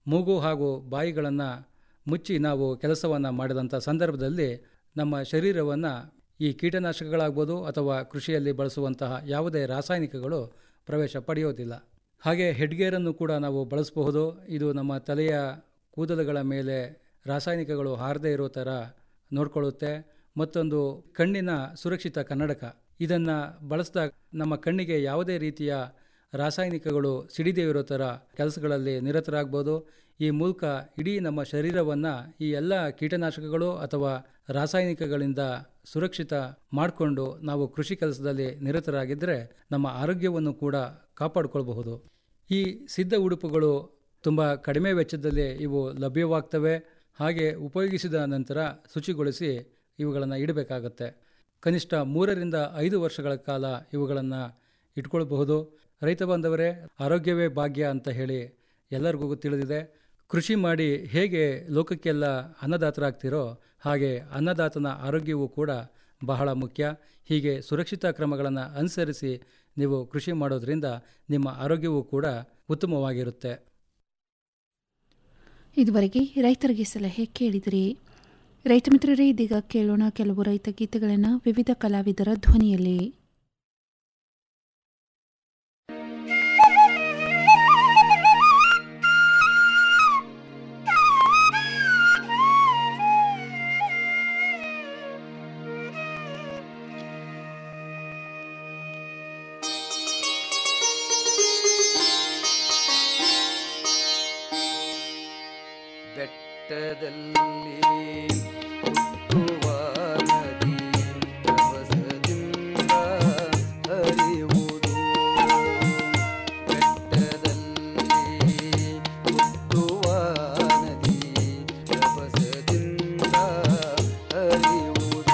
ಮೂಗು ಹಾಗೂ ಬಾಯಿಗಳನ್ನು ಮುಚ್ಚಿ ನಾವು ಕೆಲಸವನ್ನು ಮಾಡಿದಂಥ ಸಂದರ್ಭದಲ್ಲಿ ನಮ್ಮ ಶರೀರವನ್ನು ಈ ಕೀಟನಾಶಕಗಳಾಗ್ಬೋದು ಅಥವಾ ಕೃಷಿಯಲ್ಲಿ ಬಳಸುವಂತಹ ಯಾವುದೇ ರಾಸಾಯನಿಕಗಳು ಪ್ರವೇಶ ಪಡೆಯೋದಿಲ್ಲ ಹಾಗೆ ಹೆಡ್ಗೇರನ್ನು ಕೂಡ ನಾವು ಬಳಸಬಹುದು ಇದು ನಮ್ಮ ತಲೆಯ ಕೂದಲುಗಳ ಮೇಲೆ ರಾಸಾಯನಿಕಗಳು ಹಾರದೇ ಇರೋ ಥರ ನೋಡ್ಕೊಳ್ಳುತ್ತೆ ಮತ್ತೊಂದು ಕಣ್ಣಿನ ಸುರಕ್ಷಿತ ಕನ್ನಡಕ ಇದನ್ನು ಬಳಸಿದಾಗ ನಮ್ಮ ಕಣ್ಣಿಗೆ ಯಾವುದೇ ರೀತಿಯ ರಾಸಾಯನಿಕಗಳು ಸಿಡಿದೇ ಇರೋ ಥರ ಕೆಲಸಗಳಲ್ಲಿ ನಿರತರಾಗ್ಬೋದು ಈ ಮೂಲಕ ಇಡೀ ನಮ್ಮ ಶರೀರವನ್ನು ಈ ಎಲ್ಲ ಕೀಟನಾಶಕಗಳು ಅಥವಾ ರಾಸಾಯನಿಕಗಳಿಂದ ಸುರಕ್ಷಿತ ಮಾಡಿಕೊಂಡು ನಾವು ಕೃಷಿ ಕೆಲಸದಲ್ಲಿ ನಿರತರಾಗಿದ್ದರೆ ನಮ್ಮ ಆರೋಗ್ಯವನ್ನು ಕೂಡ ಕಾಪಾಡಿಕೊಳ್ಬಹುದು ಈ ಸಿದ್ಧ ಉಡುಪುಗಳು ತುಂಬ ಕಡಿಮೆ ವೆಚ್ಚದಲ್ಲಿ ಇವು ಲಭ್ಯವಾಗ್ತವೆ ಹಾಗೆ ಉಪಯೋಗಿಸಿದ ನಂತರ ಶುಚಿಗೊಳಿಸಿ ಇವುಗಳನ್ನು ಇಡಬೇಕಾಗತ್ತೆ ಕನಿಷ್ಠ ಮೂರರಿಂದ ಐದು ವರ್ಷಗಳ ಕಾಲ ಇವುಗಳನ್ನು ಇಟ್ಕೊಳ್ಬಹುದು ರೈತ ಬಾಂಧವರೇ ಆರೋಗ್ಯವೇ ಭಾಗ್ಯ ಅಂತ ಹೇಳಿ ಎಲ್ಲರಿಗೂ ತಿಳಿದಿದೆ ಕೃಷಿ ಮಾಡಿ ಹೇಗೆ ಲೋಕಕ್ಕೆಲ್ಲ ಅನ್ನದಾತರಾಗ್ತಿರೋ ಹಾಗೆ ಅನ್ನದಾತನ ಆರೋಗ್ಯವೂ ಕೂಡ ಬಹಳ ಮುಖ್ಯ ಹೀಗೆ ಸುರಕ್ಷಿತ ಕ್ರಮಗಳನ್ನು ಅನುಸರಿಸಿ ನೀವು ಕೃಷಿ ಮಾಡೋದ್ರಿಂದ ನಿಮ್ಮ ಆರೋಗ್ಯವೂ ಕೂಡ ಉತ್ತಮವಾಗಿರುತ್ತೆ ಇದುವರೆಗೆ ರೈತರಿಗೆ ಸಲಹೆ ಕೇಳಿದಿರಿ ರೈತ ಮಿತ್ರರೇ ಇದೀಗ ಕೇಳೋಣ ಕೆಲವು ರೈತ ಗೀತೆಗಳನ್ನು ವಿವಿಧ ಕಲಾವಿದರ ಧ್ವನಿಯಲ್ಲಿ ಬೆಟ್ಟದಲ್ಲಿ ಹುಟ್ಟುವ ನದಿ ರಭಸದಿಂದ ಹರಿಯುವುದು ಬೆಟ್ಟದಲ್ಲಿ ಹುಟ್ಟುವ ನದಿ ರಭಸದಿಂದ ಹರಿಯುವುದು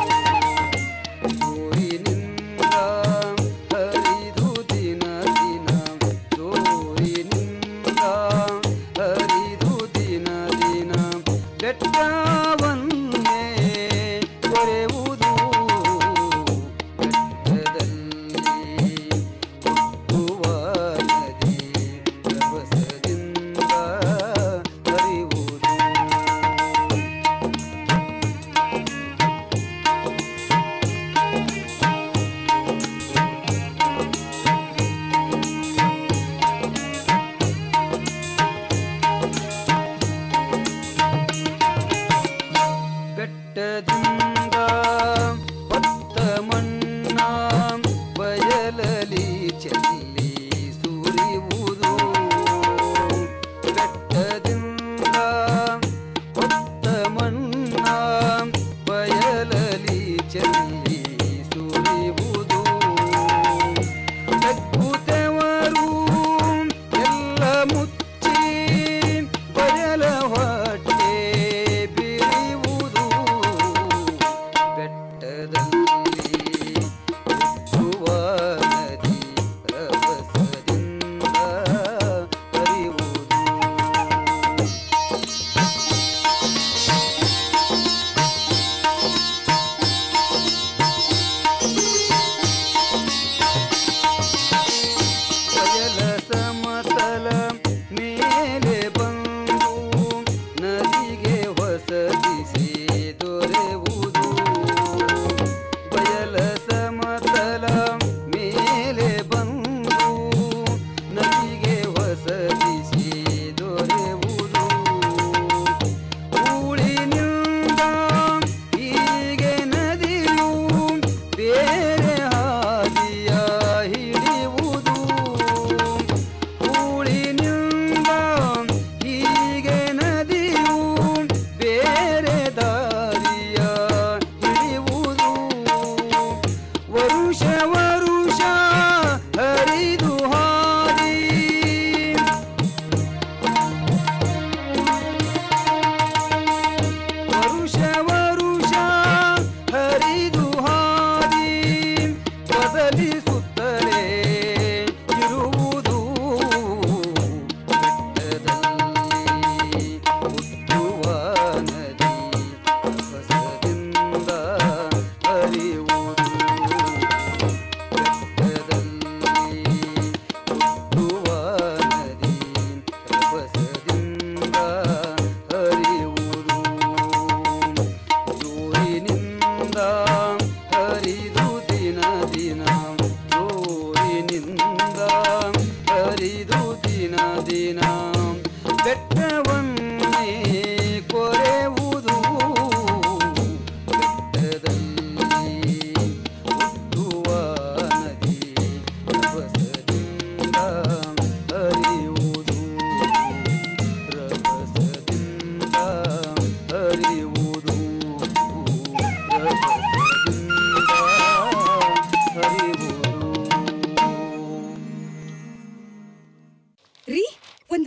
ಸೂರಿನಿಂದ ಹರಿದು ದಿನ ದಿನ ಸೂರಿನಿಂದ ಹರಿದು ದಿನ ದಿನ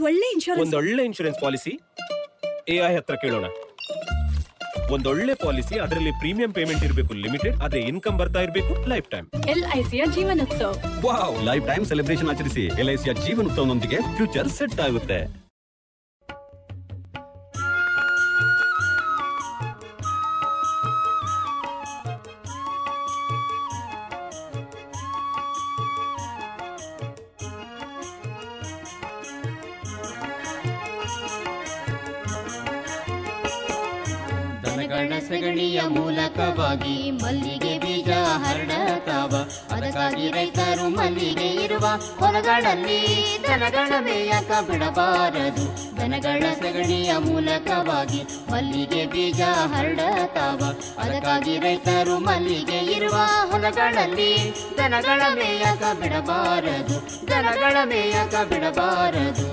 ಒಳ್ಳೆ ಇನ್ಶೂರೆನ್ಸ್ ಒಂದೊಳ್ಳೆ ಇನ್ಶೂರೆನ್ಸ್ ಪಾಲಿಸಿ ಎಐ ಹತ್ರ ಕೇಳೋಣ ಒಂದೊಳ್ಳೆ ಪಾಲಿಸಿ ಅದರಲ್ಲಿ ಪ್ರೀಮಿಯಂ ಪೇಮೆಂಟ್ ಇರಬೇಕು ಲಿಮಿಟೆಡ್ ಅದೇ ಇನ್ಕಮ್ ಬರ್ತಾ ಇರಬೇಕು ಲೈಫ್ ಟೈಮ್ ಎಲ್ಐಸಿಯ ಜೀವನೋತ್ಸವ ವಾವ್ ಲೈಫ್ ಟೈಮ್ ಸೆಲೆಬ್ರೇಷನ್ ಆಚರಿಸಿ ಎಲ್ಐಸಿಯ ಜೀವನೋತ್ಸವನೊಂದಿಗೆ ಫ್ಯೂಚರ್ ಸೆಟ್ ಆಗುತ್ತೆ ದನಗಳ ಸಗಣಿಯ ಮೂಲಕವಾಗಿ ಮಲ್ಲಿಗೆ ಬೀಜ ಹರಡತಾವ ಅದಕ್ಕಾಗಿ ರೈತರು ಮಲ್ಲಿಗೆ ಇರುವ ಹೊಲಗಳಲ್ಲಿ ದನಗಳ ಮೇಯಕ ಬಿಡಬಾರದು ದನಗಳ ಸಗಣಿಯ ಮೂಲಕವಾಗಿ ಮಲ್ಲಿಗೆ ಬೀಜ ಹರಡತಾವ ಅದಕ್ಕಾಗಿ ರೈತರು ಮಲ್ಲಿಗೆ ಇರುವ ಹೊಲಗಳಲ್ಲಿ ದನಗಳ ಮೇಯಕ ಬಿಡಬಾರದು ದನಗಳ ಮೇಯಕ ಬಿಡಬಾರದು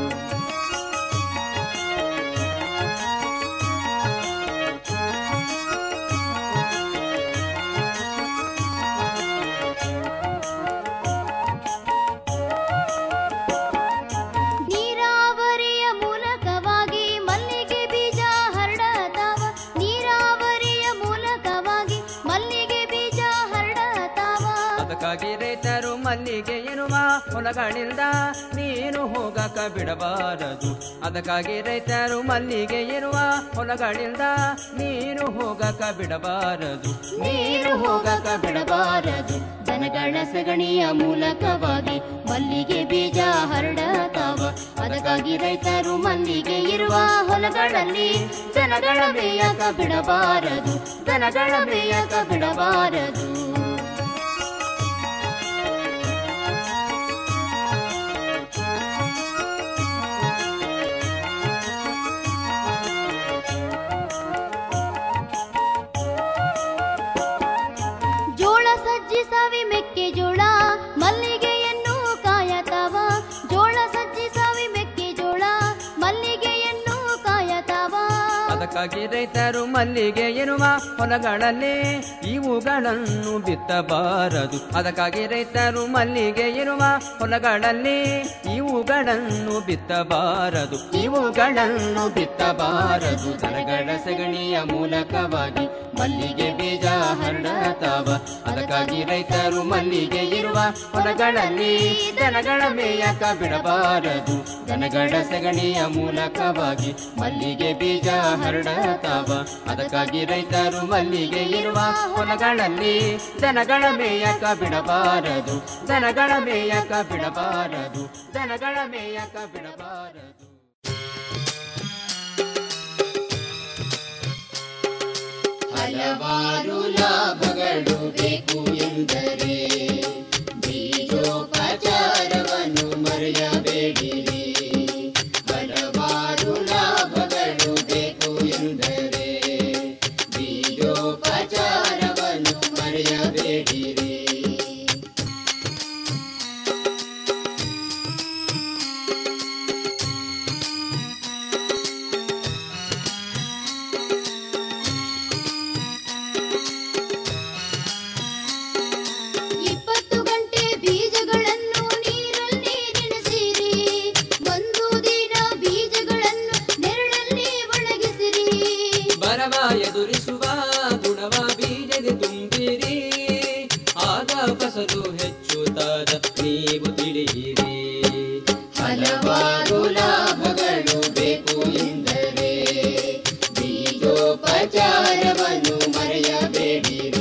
ನೀರಾವರಿಯ ಮೂಲಕವಾಗಿ ಮಲ್ಲಿಗೆ ಬೀಜ ಹರಡತಾವ ನೀರಾವರಿಯ ಮೂಲಕವಾಗಿ ಮಲ್ಲಿಗೆ ಬೀಜ ಹರಡತಾವ ಅದಕ್ಕಾಗಿ ರೈತರು ಮಲ್ಲಿಗೆ ಎನ್ನುವ ಹೊಲಗಳಿಂದ ನೀನು ಹೋಗಕ ಬಿಡಬಾರದು ಅದಕ್ಕಾಗಿ ರೈತರು ಮಲ್ಲಿಗೆ ಇರುವ ಹೊಲಗಳಿಂದ ನೀನು ಹೋಗಕ ಬಿಡಬಾರದು ನೀರು ಹೋಗಕ ಬಿಡಬಾರದು ದನಗಳ ಸಗಣಿಯ ಮೂಲಕವಾಗಿ ಮಲ್ಲಿಗೆ ಬೀಜ ಹರಡತಾವ ಅದಕ್ಕಾಗಿ ರೈತರು ಮಲ್ಲಿಗೆ ಇರುವ ಹೊಲಗಳಲ್ಲಿ ದನಗಳ ಮೇಯಕ ಬಿಡಬಾರದು ದನಗಳ ಮೇಯಕ ಬಿಡಬಾರದು ಜೋಳ ಸಜ್ಜಿ ಸವಿ ಮೆಕ್ಕೆಜೋಳ ಮಲ್ಲಿಗೆಯನ್ನು ಕಾಯತಾವ ಜೋಳ ಸಜ್ಜಿ ಸವಿ ಮೆಕ್ಕೆಜೋಳ ಮಲ್ಲಿಗೆಯನ್ನು ಕಾಯತಾವ ಅದಕ್ಕಾಗಿ ರೈತರು ಮಲ್ಲಿಗೆ ಇರುವ ಹೊಲಗಳಲ್ಲಿ ಇವುಗಳನ್ನು ಬಿತ್ತಬಾರದು ಅದಕ್ಕಾಗಿ ರೈತರು ಮಲ್ಲಿಗೆ ಇರುವ ಹೊಲಗಳಲ್ಲಿ ಇವುಗಳನ್ನು ಬಿತ್ತಬಾರದು ಇವುಗಳನ್ನು ಬಿತ್ತಬಾರದು ದನಗಳ ಸಗಣಿಯ ಮೂಲಕವಾಗಿ ಮಲ್ಲಿಗೆ ಬೀಜ ಹರಡತಾವ ಅದಕ್ಕಾಗಿ ರೈತರು ಮಲ್ಲಿಗೆ ಇರುವ ಹೊಲಗಳಲ್ಲಿ ದನಗಳ ಮೇಯಕ ಬಿಡಬಾರದು ದನಗಳ ಸಗಣಿಯ ಮೂಲಕವಾಗಿ ಮಲ್ಲಿಗೆ ಬೀಜ ಹರಡತಾವ ಅದಕ್ಕಾಗಿ ರೈತರು ಮಲ್ಲಿಗೆ ಇರುವ ಹೊಲಗಳಲ್ಲಿ ದನಗಳ ಮೇಯಕ ಬಿಡಬಾರದು ದನಗಳ ಮೇಯಕ ಬಿಡಬಾರದು ದನಗಳ ಮೇಯಕ ಬಿಡಬಾರದು ಹಲವಾರು ಲಾಭಗಳು ಬೇಕು ಎಂದರೆ ಬೀಜೋಪಚಾರವನ್ನು ಮರೆಯಬೇಡಿರಿ ಹಲವಾರು ಲಾಭಗಳು ಬೇಕು ಎಂದರೆ ಬೀಜೋಪಚಾರವನ್ನು ಮರೆಯಬೇಡಿರಿ ಇಪ್ಪತ್ತು ಗಂಟೆ ಬೀಜಗಳನ್ನು ನೀರಲ್ಲಿ ನೆನೆಸಿರಿ ಒಂದು ದಿನ ಬೀಜಗಳನ್ನು ನೆರಳಲ್ಲಿ ಒಣಗಿಸಿರಿ ಬರವ ಎದುರಿಸುವ ಗುಣವ ಬೀಜದೆ ತುಂಬಿರಿ ಆಗ ಫಸಲು ಹೆಚ್ಚುತ್ತಾದ ನೀವು ತಿಳಿಯಿರಿ ಹಲವಾರು ಲಾಭಗಳು ಬೇಕು ಎಂದರೆ ಬೀಜೋಪಚಾರವನ್ನು ಮರೆಯಬೇಡಿರಿ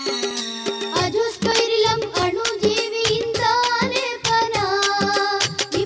ಅಜೋಸ್ಪೈರಿಲಂ ಅಣುಜೀವಿಯಿಂದ ಲೇಪನ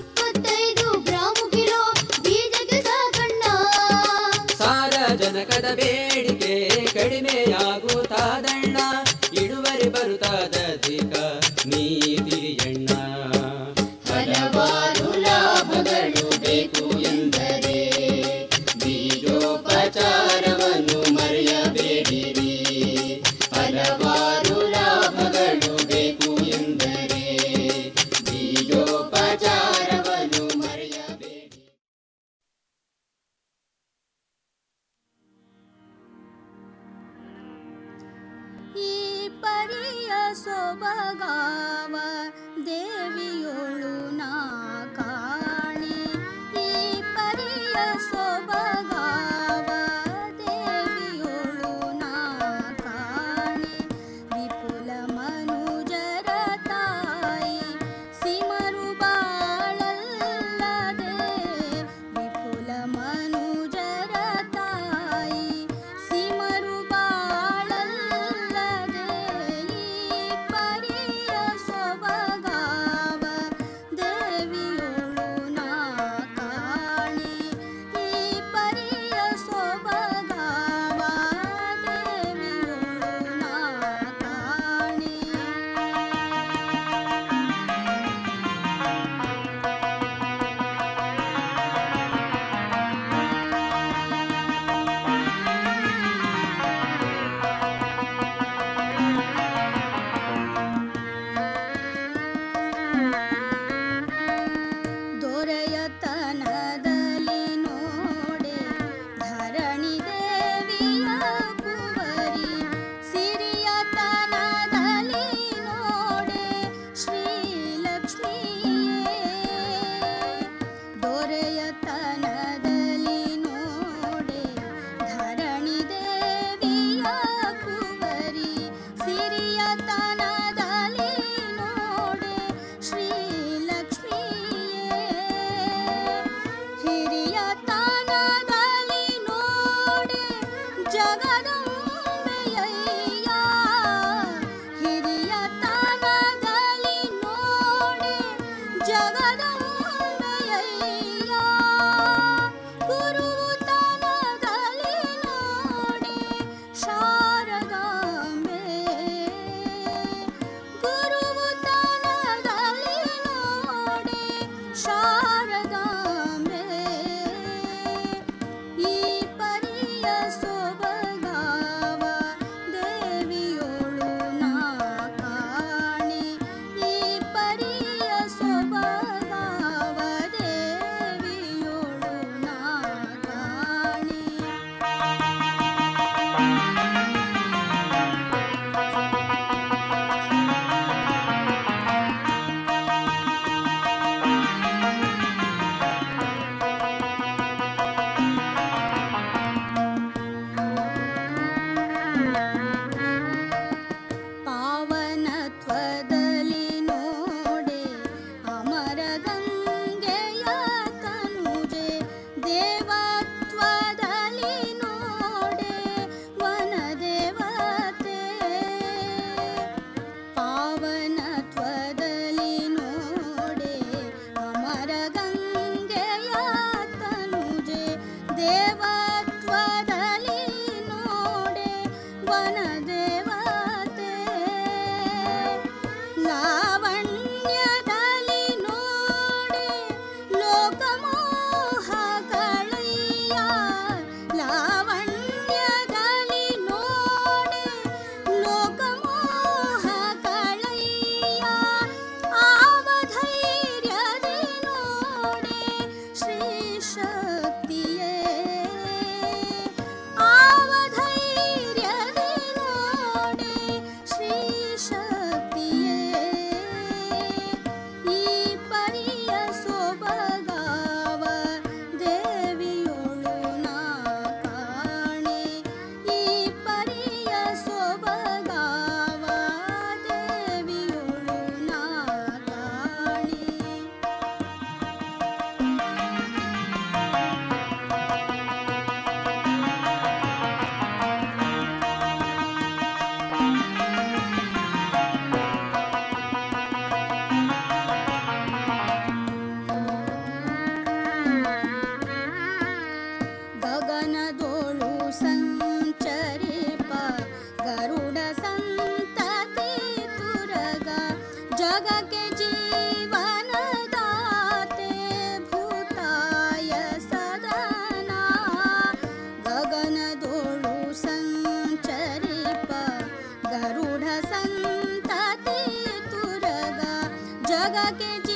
ಜಗದಂಬೆಯಯ್ಯ ಗುರುವು ತನಗಲಿ ನೋಡಿ ಶಾರದಾಂಬೆ ಗುರುವು ತನಗಲಿ ನೋಡಿ ಶಾರದಾಂಬೆ ಈ ಪರಿಯ ಸೊಬಗಾವ ದೇವಿಯೋಳು ನಾ ಕಾಣೆ ಈ ಪರಿಯ ಸೊಬಗಾವ ದೇವಿಯೋಳು ನಾ ಕಾಣೆ ಪಾವನತ್ವದಲ್ಲಿ ನೋಡೆ ಅಮರ ಗಂಗೆಯ ತನುಜೆ ದೇವತ್ವದಲ್ಲಿ ನೋಡೆ ವನದೇವತೆ ಪಾವನತ್ವದಲ್ಲಿ ನೋಡೆ ಅಮರ ಗಂಗೆಯ ತನುಜೆ ದೇವತ್ವದಲ್ಲಿ ನೋಡೆ ವನದೇವತೆ ಲಾವಣ್ಯದಲ್ಲಿ ನೋಡೆ ಲೋಕಮೋಹ ಕಳೆಯ ಲಾವಣ್ಯದಲ್ಲಿ ನೋಡೆ ಲೋಕಮೋಹ ಕಳೆಯ ಆವಧೈರ್ಯದಿ ನೋಡೆ ಶ್ರೀ ಶಕ್ತಿಯೇ ಆವಧೈರ್ಯದಿ ನೋಡೆ ಶ್ರೀ ಶಕ್ತಿಯೇ ಈ ಪರಿಯ ಸೊಬಗಾವ ದೇವಿಯೋಳು ನಾ ಕಾಣೆ ಈ ಪರಿಯ ಸೊಬಗಾವ ದೇವಿಯೋಳು ನಾ ಕಾಣೆ ಗಗನದೋಳು ಸಂಚರಿಪ ಗರುಡ ಸಂತತಿ ತುರಗ ಜಗಕ್ಕೆ ಜೀವನದಾತೆ ಭೂತಾಯ ಸದನ ಗಗನದೋಳು ಸಂಚರಿಪ ಗರುಡ ಸಂತತಿ ತುರಗ ಜಗಕ್ಕೆ ಜೀ